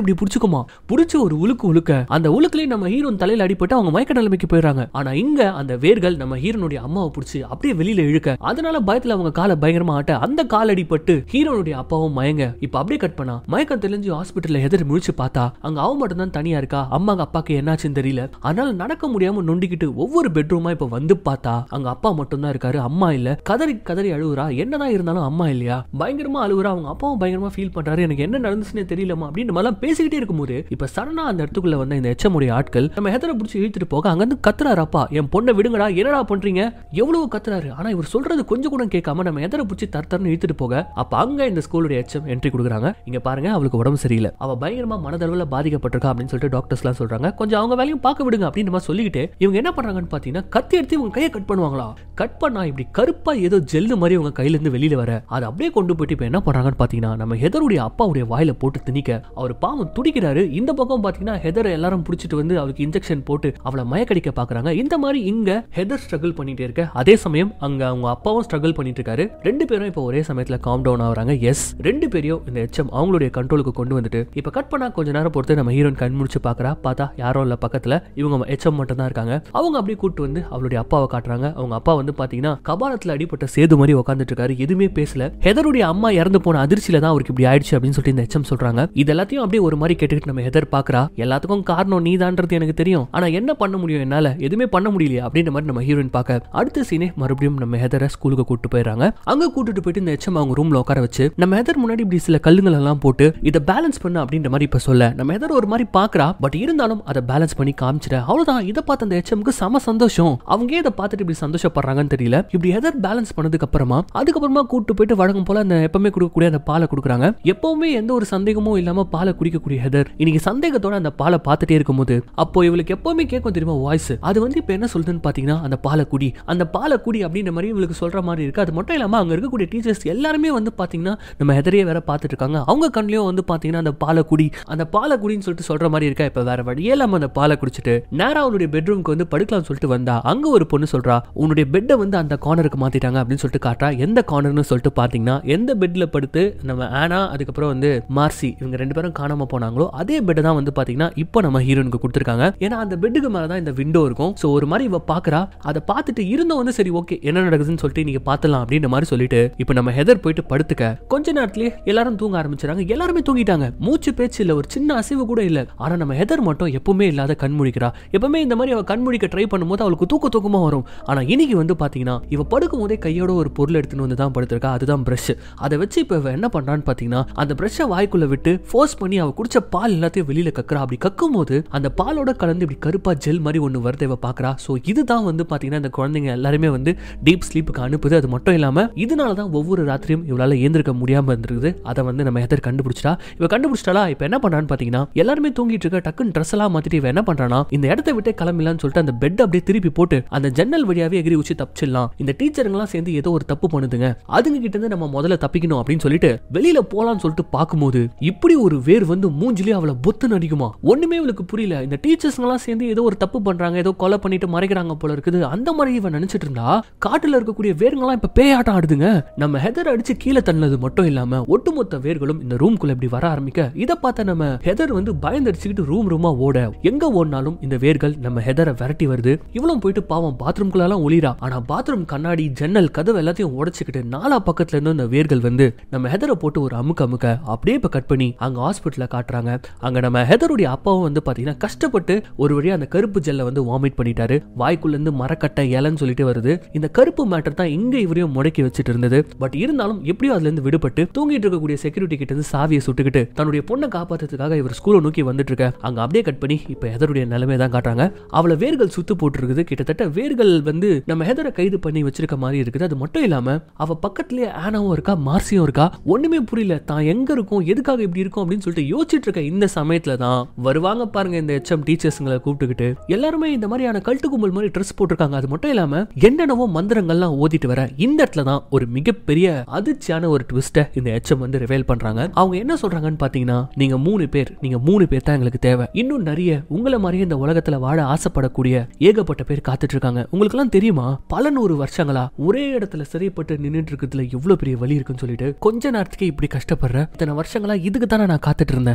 இருக்குமா புடிச்ச ஒரு உலுக்கு உலுக்க அந்த உலுக்குலயே நம்ம ஹீரோன் தலையில அடிபட்டு அவங்க மயக்க நிலைமைக்கு போயிடுறாங்க ஆனா இங்க அந்த வேர்கள் நம்ம ஹீரோனுடைய அம்மாவை பிடிச்சி அப்படியே வெளியில இழுக்க அதனால பயத்துல அவங்க காலை பயங்கரமா ஆட்ட அந்த கால் அடிபட்டு ஹீரோனுடைய அப்பாவும் மயங்க இப்ப அப்படியே கட் பண்ணா மயக்கம் தெளிஞ்சு ஹாஸ்பிட்டல்ல எதிர் முழிச்சு பார்த்தா அங்க அவ மட்டும் தான் தனியா இருக்கா அம்மாங்க அப்பாக்கு என்னாச்சுன்னு தெரியல அதனால நடக்க முடியாம நொண்டிக்கிட்டு ஒவ்வொரு பெட்ரூமா இப்ப வந்து பார்த்தா அங்க அப்பா மட்டும் தான் இருக்காரு அம்மா இல்ல கதறி கதறி அழுவுறா என்னதான் இருந்தாலும் அம்மா இல்லையா பயங்கரமா அழுவுறா அவங்க அப்பாவும் பயங்கரமா ஃபீல் பண்றாரு எனக்கு என்ன நடந்துச்சுன்னே தெரியலமா அப்படின்னு மாதிரிலாம் பேசிக்கிட்டே இருக்கும்போது இப்ப சடனா அந்த இடத்துக்குள்ள வந்த இந்த எச்சமுடைய ஆட்கள் நம்ம ஹெதரை பிடிச்சி இழுத்துட்டு போக அங்க இருந்து கத்துறாரு அப்பா என் பொண்ணை விடுங்கடா என்னடா பண்றீங்க எவ்வளவு கத்துறாரு ஆனா இவர் சொல்றது கொஞ்சம் கூட கேட்காம நம்ம எதரை பிடிச்சி தரத்தரன்னு இழுத்துட்டு போக அப்ப அங்க இந்த ஸ்கூலுடைய எச்சம் என்ட்ரி கொடுக்குறாங்க இங்க பாருங்க அவளுக்கு உடம்பு சரியில்லை அவ பயங்கரமா மனதளவுல பாதிக்கப்பட்டிருக்கா அப்படின்னு சொல்லிட்டு டாக்டர்ஸ் எல்லாம் சொல்றாங்க கொஞ்சம் அவங்க வேலையும் பார்க்க விடுங்க அப்படின்னு மாதிரி சொல்லிக்கிட்டு இவங்க என்ன பண்றாங்கன்னு பாத்தீங்கன்னா கத்தி எடுத்து இவங்க கையை கட் பண்ணுவாங்களா கட் பண்ணா இப்படி கருப்பா ஏதோ ஜெல்லு மாதிரி இவங்க கையில இருந்து வெளியில வர அதை அப்படியே கொண்டு போயிட்டு இப்ப என்ன பண்றாங்கன்னு பாத்தீங்கன்னா நம்ம ஹெதருடைய அப்பாவுடைய வாயில போட்டு திணிக்க அவர் பாவம் துடிக்கிறாரு இந்த பக்கம் பாத்தீங்கன்னா ஹெதரை எல்லாரும் பிடிச்சிட்டு வந்து அவருக்கு இன்ஜெக்ஷன் போட்டு அவளை மயக்கடிக்க பாக்குறாங்க இந்த மாதிரி இங்க ஹெதர் ஸ்ட்ரகிள் பண்ணிட்டே இருக்க அதே சமயம் அங்க அவங்க அப்பாவும் ஸ்ட்ரகிள் பண்ணிட்டு இருக்காரு ரெண்டு பேரும் இப்போ ஒரே சமயத்துல காம் டவுன் ஆகுறாங்க எஸ் ரெண்டு பேரையும் இந்த எச்சம் அவங்களுடைய கண்ட்ரோலுக்கு கொண்டு வந்துட்டு இப்ப கட் பண்ணா கொஞ்ச நேரம் பொறுத்து நம்ம ஹீரோயின் கண் முடிச்சு பாக்குறா பார்த்தா யாரும் இல்ல பக்கத்துல இவங்க எச்சம் மட்டும் தான் இருக்காங்க அவங்க அப்படியே கூட்டு வந்து அவளுடைய அப்பாவை காட்டுறாங்க அவங்க அப்பா வந்து பாத்தீங்கன்னா கபாலத்துல அடிப்பட்ட சேது மாதிரி உட்காந்துட்டு இருக்காரு எதுவுமே பேசல ஹெதருடைய அம்மா இறந்து போன அதிர்ச்சியில தான் அவருக்கு இப்படி ஆயிடுச்சு அப்படின்னு சொல்லிட்டு இந்த எச்சம் சொல்றாங்க இது எல்லாத்தையும் அப்படியே ஒரு மாதிரி கேட்டுக்கிட்டு நம்ம ஹெதர் பாக்குறா எல்லாத்துக்கும் காரணம் நீதான்றது எனக்கு தெரியும் ஆனா என்ன பண்ண முடியும் என்னால எதுவுமே பண்ண முடியலையா அப்படின்ற மாதிரி நம்ம ஹீரோயின் பார்க்க அடுத்த சீனே மறுபடியும் நம்ம ஹெதரை ஸ்கூலுக்கு கூட்டு போயிடுறாங்க அங்க கூட்டிட்டு போயிட்டு இந்த எச்சம் அவங்க ரூம்ல உட்கார வச்சு நம்ம ஹெதர் முன்னாடி இப்படி சில கல்லுங்கள் எல்லாம் போட்டு இதை பேலன்ஸ் பண்ணு அப்படின்ற மாதிரி இப்ப சொல்ல நம்ம ஹெதர் ஒரு மாதிரி பாக்குறா பட் இருந்தாலும் அதை பேலன்ஸ் பண்ணி காமிச்சிட அவ்வளவுதான் இதை பார்த்த அந்த எச்சம்க்கு செம சந்தோஷம் அவங்க ஏன் இதை பார்த்துட்டு இப்படி சந்தோஷப்படுறாங்கன்னு தெரியல இப்படி ஹெதர் பேலன்ஸ் பண்ணதுக்கு அப்புறமா அதுக்கப்புறமா கூட்டு போயிட்டு வழக்கம் போல அந்த எப்பவுமே கொடுக்கக்கூடிய அந்த பாலை கொடுக்குறாங்க எப்பவுமே எந்த ஒரு சந்தேகமும் இல்லாம பாலை குடிக்கக்கூடிய ஹெதர் இன்னைக்கு சந்தேகத்தோட அந்த பாலை பார்த்துட்டே இருக்கும்போது அப்போ இவளுக்கு எப்பவுமே கேட்கும் தெரியுமா வாய்ஸ் அது வந்து இப்ப என்ன சொல்லுதுன்னு பாத்தீங்கன்னா அந்த பாலை குடி அந்த பாலை குடி அப்படின்ற மாதிரி இவளுக்கு சொல்ற மாதிரி இருக்கு அது மட்டும் இல்லாம அங்க இருக்கக்கூடிய டீச்சர்ஸ் எல்லாருமே வந்து பாத்தீங்கன்னா நம்ம ஹெதரையே வேற பார்த்துட்டு இருக்காங்க அவங்க கண்லயும் வந்து பாத்தீங்கன்னா அந்த பாலை குடி அந்த பாலை குடின்னு சொல்லிட்டு சொல்ற மாதிரி இருக்கா இப்ப வேற வழியே இல்லாம அந்த பாலை குடிச்சிட்டு நேரா அவளுடைய பெட்ரூம்க்கு வந்து படுக்கலாம்னு சொல்லிட்டு வந்தா அங்க ஒரு பொண்ணு சொல்றா உன்னுடைய பெட்டை வந்து அந்த கார்னருக்கு மாத்திட்டாங்க அப்படின்னு சொல்லிட்டு காட்டுறா எந்த கார்னர்னு சொல்லிட்டு பாத்தீங்கன்னா எந்த பெட்ல படுத்து நம்ம ஆனா அதுக்கப்புறம் வந்து மார்சி இவங்க ரெண்டு பேரும் காணாம போனாங்களோ அதே பெட் தான் வந்து பாத்தீங்கன்னா இப்போ நம்ம ஹீரோனுக்கு கொடுத்துருக்காங்க ஏன்னா அந்த பெட்டுக்கு மேல தான் இந்த விண்டோ இருக்கும் சோ ஒரு மாதிரி இவ பாக்குறா அதை பார்த்துட்டு இருந்தும் வந்து சரி ஓகே என்ன நடக்குதுன்னு சொல்லிட்டு நீங்க பாத்துலாம் அப்படின்ற மாதிரி சொல்லிட்டு இப்போ நம்ம ஹெதர் போயிட்டு படுத்துக்க கொஞ்ச நேரத்திலேயே எல்லாரும் தூங்க ஆரம்பிச்சாங்க எல்லாருமே தூங்கிட்டாங்க மூச்சு பேச்சு இல்ல ஒரு சின்ன அசைவு கூட இல்ல ஆனா நம்ம ஹெதர் மட்டும் எப்பவுமே இல்லாத கண் முழிக்கிறா எப்பவுமே இந்த மாதிரி அவ கண் முழிக்க ட்ரை பண்ணும்போது அவளுக்கு தூக்க தூக்கமா வரும் ஆனா இன்னைக்கு வந்து பாத்தீங்கன்னா இவ படுக்கும் போதே கையோட ஒரு பொருள் எடுத்துன்னு வந்து தான் படுத்திருக்கா அதுதான் பிரஷ் அதை வச்சு இப்ப இவ என்ன பண்றான்னு பாத்தீங்கன்னா அந்த பிரஷை வாய்க்குள்ள விட்டு ஃபோர்ஸ் பண்ணி அவ குடிச்ச பால் எல்லாத்தையும் வெளியில கக்குறா அப்படி கக்கும் போது அந்த பாலோட கலந்து இப்படி கருப்பா ஜெல் மாதிரி ஒன்று வருது இவ பாக்குறா ஸோ இதுதான் வந்து பாத்தீங்கன்னா இந்த குழந்தைங்க எல்லாருமே வந்து டீப் ஸ்லீப்புக்கு அனுப்புது அது மட்டும் இல்லாம இதனால தான் ஒவ்வொரு ராத்திரியும் இவளால ஏந்திருக்க முடியாம இருந்திருக்குது அதை வந்து நம்ம எதர் கண்டுபிடிச்சிட்டா இவ கண்டுபிடிச்சிட்டாலா இப்ப என்ன பண்றான்னு பாத்தீங்கன்னா எல்லாருமே தூங்கிட்டு இருக்க டக்குன்னு ட்ரெஸ் எல்லாம் மாத்திட்டு இவ என்ன பண்றானா இந்த இடத்த விட்டு கிளம்பிடலாம்னு சொல்லிட்டு அந்த பெட் அப்படியே திருப்பி போட்டு அந்த ஜன்னல் வழியாவே எகிரி வச்சு தப்பிச்சிடலாம் இந்த டீச்சருங்கெல்லாம் சேர்ந்து ஏதோ ஒரு தப்பு பண்ணுதுங்க அதுங்க கிட்ட இருந்து நம்ம முதல்ல தப்பிக்கணும் அப்படின்னு சொல்லிட்டு வெளியில போலாம்னு சொல்லிட்டு பார்க்கும்போது இப்படி ஒரு வேர் வந்து மூஞ்சிலே அவளை பொத்து நடிக்குமா ஒண்ணுமே இவளுக்கு புரியல இந்த டீச்சர்ஸ்ங்கெல்லாம் சேர்ந்து ஏதோ ஒரு தப்பு பண்றாங்க ஏதோ கொலை பண்ணிட்டு மறைக்கிறாங்க போல இருக்குது அந்த மாதிரி இவன் நினைச்சிட்டு இருந்தா காட்டுல இருக்கக்கூடிய வேருங்கெல்லாம் இப்ப பேயாட்டம் ஆடுதுங்க நம்ம ஹெதர் அடிச்சு கீழே தள்ளது மட்டும் இல்லாம ஒட்டுமொத்த வேர்களும் இந்த ரூம்குள்ள இப்படி வர ஆரம்பிக்க இதை பார்த்த நம்ம ஹெதர் வந்து பயந்தடிச்சுக்கிட்டு ரூம் ரூமா ஓட எங்க ஓடினாலும் இந்த வேர்கள் நம்ம ஹெதரை விரட்டி வருது இவளும் போயிட்டு பாவம் பாத்ரூம்குள்ள எல்லாம் ஒளிரா ஆனா பாத்ரூம் கண்ணாடி ஜன்னல் கதவு எல்லாத்தையும் உடைச்சுக்கிட்டு நாலா பக்கத்துல இருந்து இந்த வேர்கள் வந்து நம்ம ஹெதரை போட்டு ஒரு அமுக்க அமுக்க அப்படியே இப்ப கட் பண்ணி அங்க ஹாஸ்பிட்டல்ல காட்டுறாங்க அங்க நம்ம ஹெதருடைய அப்பாவும் வந்து பாத்தீங்கன்னா கஷ்டப்பட்டு ஒரு வழியா அந்த கருப்பு ஜெல்லை வந்து வாமிட் பண்ணிட்டாரு வாய்க்குள்ள இருந்து மரக்கட்டை இலைன்னு சொல்லிட்டு வருது இந்த கருப்பு மேட்டர் தான் இங்க இவரையும் முடக்கி வச்சுட்டு இருந்தது பட் இருந்தாலும் எப்படியோ அதுல இருந்து விடுபட்டு தூங்கிட்டு இருக்கக்கூடிய செக்யூரிட்டி கிட்ட இருந்து சாவியை சுட்டுக்கிட்டு தன்னுடைய பொண்ணை காப்பாத்துறதுக்காக இவர் ஸ்கூலை நோக்கி வந்துட்டு இருக்க அங்க அப்படியே கட் பண்ணி இப்ப ஹெதருடைய நிலைமை தான் காட்டுறாங்க அவளை வேர்கள் சுத்து போட்டு இருக்குது கிட்டத்தட்ட வேர்கள் வந்து நம்ம ஹெதரை கைது பண்ணி வச்சிருக்க மாதிரி இருக்குது அது மட்டும் இல்லாம அவ பக்கத்துலயே ஆனாவும் இருக்கா மார்சியும் இருக்கா ஒண்ணுமே புரியல தான் எங்க இருக்கும் எதுக்காக இப்படி இருக்கும் அப்படின்னு சொல்லிட்டு யோசிச்சுட்டு இருக்க இந்த சமயத்துல தான் வருவாங்க பாருங்க இந்த எச்எம் டீச்சர்ஸ்ங்களை கூப்பிட்டுக்கிட்டு எல்லாருமே இந்த மாதிரியான கல்ட்டு கும்பல் மாதிரி ட்ரெஸ் போட்டிருக்காங்க அது மட்டும் இல்லாம என்னென்னவோ மந்திரங்கள்லாம் ஓதிட்டு வர இந்த இடத்துல தான் ஒரு மிகப்பெரிய அதிர்ச்சியான ஒரு ட்விஸ்ட்டை இந்த எச்எம் வந்து ரிவேல் பண்றாங்க அவங்க என்ன சொல்றாங்கன்னு பாத்தீங்கன்னா நீங்க மூணு பேர் நீங்க மூணு பேர் தான் எங்களுக்கு தேவை இன்னும் நிறைய உங்களை மாதிரியே இந்த உலகத்துல வாழ ஆசைப்படக்கூடிய ஏகப்பட்ட பேர் காத்துட்டு இருக்காங்க உங்களுக்கு எல்லாம் தெரியுமா பல நூறு வருஷங்களா ஒரே இடத்துல சிறைப்பட்டு நின்னுட்டு இருக்கிறதுல எவ்வளவு பெரிய வலி இருக்குன்னு சொல்லிட்டு கொஞ்ச நேரத்துக்கே இப்படி கஷ்டப்படுற இத்தனை வருஷங்களா இதுக்கு தானே நான் காத்துட்டு இருந்தேன் இந்த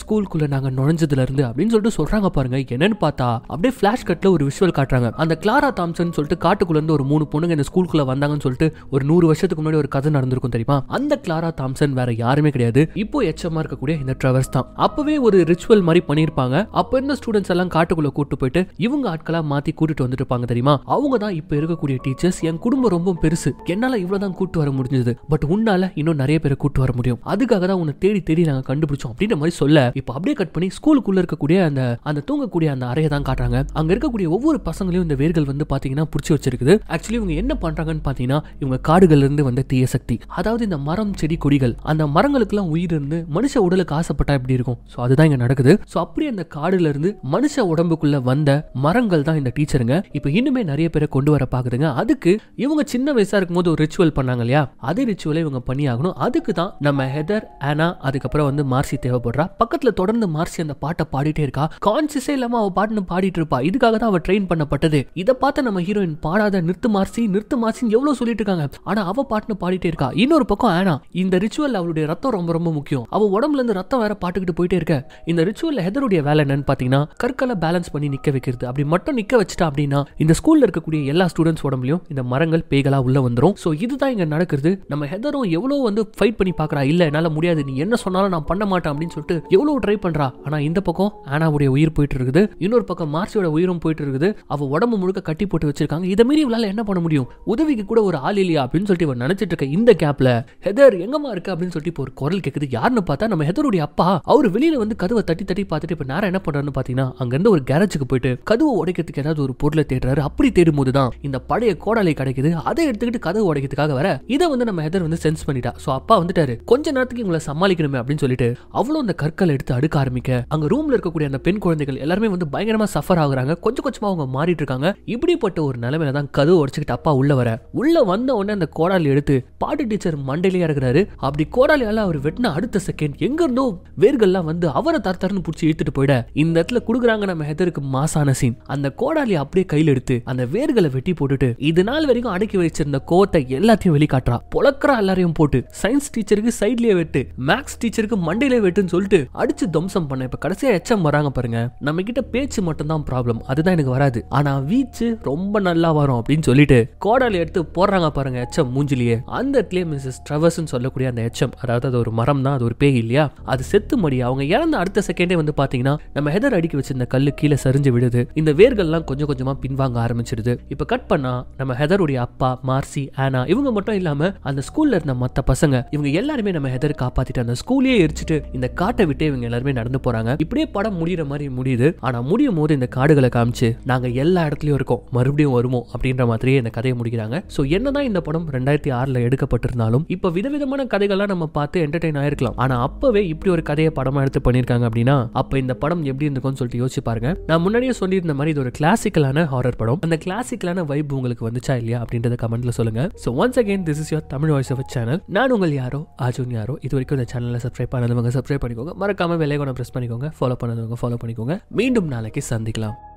ஸ்கூலுக்குள்ள நாங்க நுழைஞ்சதுல இருந்து அப்படின்னு சொல்லிட்டு சொல்றாங்க பாருங்க என்னன்னு பார்த்தா அப்படியே ஃபிளாஷ் கட்ல ஒரு விஷுவல் காட்டுறாங்க அந்த கிளாரா தாம்சன் சொல்லிட்டு காட்டுக்குள்ள இருந்து ஒரு மூணு பொண்ணுங்க இந்த ஸ்கூலுக்குள்ள வந்தாங்கன்னு சொல்லிட்டு ஒரு நூறு வருஷத்துக்கு முன்னாடி ஒரு கதை நடந்திருக்கும் தெரியுமா அந்த கிளாரா தாம்சன் வேற யாருமே கிடையாது இப்போ எச்சமா இருக்கக்கூடிய இந்த ட்ரவர்ஸ் தான் அப்பவே ஒரு ரிச்சுவல் மாதிரி பண்ணிருப்பாங்க அப்ப இருந்த ஸ்டூடெண்ட்ஸ் எல்லாம் காட்டுக்குள்ள கூட்டு போயிட்டு இவங்க ஆட்களா மாத்தி கூட்டிட்டு வந்துட்டு இருப்பாங்க தெரியுமா அவங்க தான் இப்ப இருக்கக்கூடிய டீச்சர்ஸ் என் குடும்பம் ரொம்ப பெருசு என்னால இவ்வளவுதான் கூட்டு வர முடிஞ்சது பட் உன்னால இன்னும் நிறைய பேரை கூட்டு வர முடியும் அதுக்காக தான் உன்னை தேடி தேடி நாங்க கண்டுபிடிச்சோம் அப்படின்ற மாதிரி சொல்ல இப்ப அப்படியே கட் பண்ணி ஸ்கூலுக்குள்ள இருக்கக்கூடிய அந்த அந்த தூங்கக்கூடிய அந்த அறையை தான் காட்டுறாங்க அங்க இருக்கக்கூடிய ஒவ்வொரு பசங்களையும் இந்த வேர்கள் வந்து பாத்தீங்கன்னா பிடிச்சி வச்சிருக்குது ஆக்சுவலி இவங்க என்ன பண்றாங்கன்னு பாத்தீங்கன்னா இவங்க காடுகள்ல இருந்து வந்த தீய சக்தி அதாவது இந்த மரம் செடி கொடிகள் அந்த மரங்களுக்கெல்லாம் உயிர் இருந்து மனுஷ உடலுக்கு ஆசைப்பட்டா எப்படி இருக்கும் ஸோ அதுதான் இங்க நடக்குது ஸோ அப்படி அந்த காடுல இருந்து மனுஷ உடம்புக்குள்ள வந்த மரங்கள் தான் இந்த டீச்சருங்க இப்போ இன்னுமே நிறைய பேரை கொண்டு வர பாக்குதுங்க அதுக்கு இவங்க சின்ன வயசா இருக்கும்போது ஒரு ரிச்சுவல் பண்ணாங்க இல்லையா அதே ரிச்சுவலை இவங்க பண்ணி ஆகணும் அதுக்கு தான் நம்ம ஹெதர் ஆனா அதுக்கப்புறம் வந்து மார்சி தேவைப்படுறா பக்கத்துல தொடர்ந்து மார்சி அந்த பாட்டை பாடிட்டே இருக்கா கான்சியஸே இல்லாம அவ பாட்டுன்னு பாடிட்டு இருப்பா இதுக்காக தான் அவ ட்ரெயின் பண்ணப்பட்டது இதை பார்த்து நம்ம ஹீரோயின் பாடாத நிறுத்து மார்சி நிறுத்து மார்சின்னு எவ்வளவு சொல்லிட்டு இருக்காங்க ஆனா அவ பாட்டுன்னு பாடிட்டே இருக்கா இன்னொரு பக்கம் ஆனா இந்த ரிச்சுவல் அவளுடைய ரத்தம் ரொம்ப ரொம்ப முக்கியம் அவ உடம்புல இருந்து ரத்தம் வேற பாட்டுக்கிட்டு போயிட்டே இருக்க இந்த ரிச்சுவல்ல ஹெதருடைய வேலை என்னன்னு பாத்தீங்கன்னா கற்களை பேலன்ஸ் பண்ணி நிக்க வைக்கிறது அப்படி மட்டும் நிக்க வச்சுட்டா அப்படின்னா இந்த ஸ்கூல்ல இருக்கக்கூடிய எல்லா ஸ்டூடெண்ட்ஸ் உடம்புலயும் இந்த மரங்கள் பேய்களா உள்ள வந்துரும் சோ இதுதான் இங்க நடக்குது நம்ம ஹெதரும் எவ்வளவு வந்து ஃபைட் பண்ணி பாக்குறா இல்ல என்னால முடியாது நீ என்ன சொன்னாலும் நான் பண்ண மாட்டேன் அப்படின்னு சொல்லிட்டு எவ்வளவு ட்ரை பண்றா ஆனா இந்த பக்கம் ஆனாவுடைய உயிர் போயிட்டு இருக்குது இன்னொரு பக்கம் மார்சியோட உயிரும் போயிட்டு இருக்குது அவ உடம்பு முழுக்க கட்டி போட்டு வச்சிருக்காங்க இதை மீறி இவளால என்ன பண்ண முடியும் உதவிக்கு கூட ஒரு ஆள் இல்லையா அப்படின்னு சொல்லிட்டு இவன் நினைச்சிட்டு இருக்க இந்த கேப்ல ஹெதர் எங்கம்மா இருக்கு அப்படின்னு சொல்லிட்டு இப்போ ஒரு குரல் கேக்குது யாருன்னு பார்த்தா நம்ம ஹெதருடைய அப்பா அவர் வெளியில வந்து கதவை தட்டி தட்டி பார்த்துட்டு இப்ப நேரம் என்ன பண்றாருன்னு பாத்தீங்கன்னா அங்க இருந்து ஒரு கேரேஜுக்கு போயிட்டு கதவை உடைக்கிறதுக்கு ஏதாவது ஒரு பொருளை தேடுறாரு அப்படி தேடும் போதுதான் இந்த பழைய கோடாலை கிடைக்குது அதை எடுத்துக்கிட்டு கதவை உடைக்கிறதுக்காக வர இதை வந்து நம்ம ஹெதர் வந்து சென்ஸ் பண்ணிட்டா சோ அப்பா வந்துட்டாரு கொஞ்ச நேரத்துக்கு இவங்களை சமாளிக்கணுமே அப்படின்னு சொல்லிட்டு அவ்வளவு அந்த கற்களை எடுத்து அடுக்க ஆரம்பிக்க அங்க ரூம்ல இருக்கக்கூடிய அந்த பெண் குழந்தைகள் எல்லாருமே வந்து பயங்கரமா சஃபர் ஆகுறாங்க கொஞ்சம் கொஞ்சமா அவங்க மாறிட்டு இருக்காங்க இப்படிப்பட்ட ஒரு நிலைமையில தான் கதவு உடைச்சுக்கிட்டு அப்பா உள்ள வர உள்ள வந்த உடனே அந்த கோடாலி எடுத்து பாட்டு டீச்சர் மண்டையிலேயே இருக்கிறாரு அப்படி கோடாலியால அவர் வெட்டின அடுத்த செகண்ட் எங்க இருந்தோ வேர்கள்லாம் வந்து அவரை தர தரன்னு பிடிச்சி இழுத்துட்டு போயிட இந்த இடத்துல குடுக்குறாங்க நம்ம ஹெதருக்கு மாசான சீன் அந்த கோடாலி அப்படியே கையில எடுத்து அந்த வேர்களை வெட்டி போட்டுட்டு இது நாள் வரைக்கும் அடக்கி வச்சிருந்த கோவத்தை எல்லாத்தையும் வெளிக்காட்டுறா பொழக்கிறா எல்லாரையும் போட்டு சயின்ஸ் டீச்சருக்கு சைட்லயே வெட்டு மேக்ஸ் டீச்சருக்கு மண்டையிலே வெட்டுன்னு சொல்லிட்டு அடிச்சு துவம்சம் பண்ண இப்ப கடைசியா எச்சம் வராங்க பாருங்க நம்ம கிட்ட பேச்சு மட்டும் தான் ப்ராப்ளம் அதுதான் எனக்கு வராது ஆனா வீச்சு ரொம்ப நல்லா வரும் அப்படின்னு சொல்லிட்டு கோடாலி எடுத்து போடுறாங்க பாருங்க எச்சம் மூஞ்சிலேயே அந்த இடத்துலயே மிஸ்ஸஸ் ட்ரவர்ஸ் சொல்லக்கூடிய அந்த எச்சம் அதாவது அது ஒரு மரம் தான் அது ஒரு பேய் இல்லையா அது செத்து மடி அவங்க இறந்த அடுத்த செகண்டே வந்து பாத்தீங்கன்னா நம்ம ஹெதர் அடிக்க வச்சிருந்த கல்லு கீழே சரிஞ்சு விடுது இந்த வேர்கள்லாம் கொஞ்சம் கொஞ்சமா பின்வாங்க ஆரம்பிச்சிருது இப்ப கட் பண்ணா நம்ம ஹெதருடைய அப்பா மார்சி ஆனா இவங்க மட்டும் இல்லாம அந்த ஸ்கூல்ல இருந்த மத்த பசங்க இவங்க எல்லாருமே நம்ம ஹெதர் காப்பாத்திட்டு அந்த ஸ்கூலே எரிச்சிட்டு இந்த காட்டை விட்டு இவங்க எல்லாருமே நடந்து போறாங்க இப்படியே படம் முடியிற மாதிரி முடியுது ஆனா முடியும் போது இந்த காடுகளை காமிச்சு நாங்க எல்லா இடத்துலயும் இருக்கோம் மறுபடியும் வருவோம் அப்படின்ற மாதிரியே இந்த கதையை முடிக்கிறாங்க சோ என்னதான் இந்த படம் ரெண்டாயிரத்தி ஆறுல எடுக்கப்பட்டிருந்தாலும் இப்ப விதவிதமான கதைகள்லாம் நம்ம பார்த்து என்டர்டைன் ஆயிருக்கலாம் ஆனா அப்பவே இப்படி ஒரு கதையை படமா எடுத்து பண்ணிருக்காங்க அப்படின்னா அப்ப இந்த படம் எப்படி இருந்திருக்கும்னு சொல்லிட்டு யோசிச்சு பாருங்க நான் முன்னாடியே சொல்லியிருந்த மாதிரி இது ஒரு கிளாசிக்கலான ஹாரர் படம் அந்த கிளாசிக்கலான வைப் உங்களுக்கு வந்துச்சா இல்லையா அப்படின்றத கமெண்ட்ல சொல்லுங்க so once again this is your Tamil voice over channel நான் உங்கள் யாரோ அர்ஜுன் யாரோ இது வரைக்கும் இந்த சேனலை சப்ஸ்கிரைப் பண்ணாதவங்க சப்ஸ்கிரைப் பண்ணிக்கோங்க மறக்காம வெள்ளைக்கோனை பிரஸ் பண்ணிக்கோங்க ஃபாலோ பண்ணாதவங்க ஃபாலோ பண்ணிக்கோங்க மீண்டும் நாளைக்கு சந்திக்கலாம்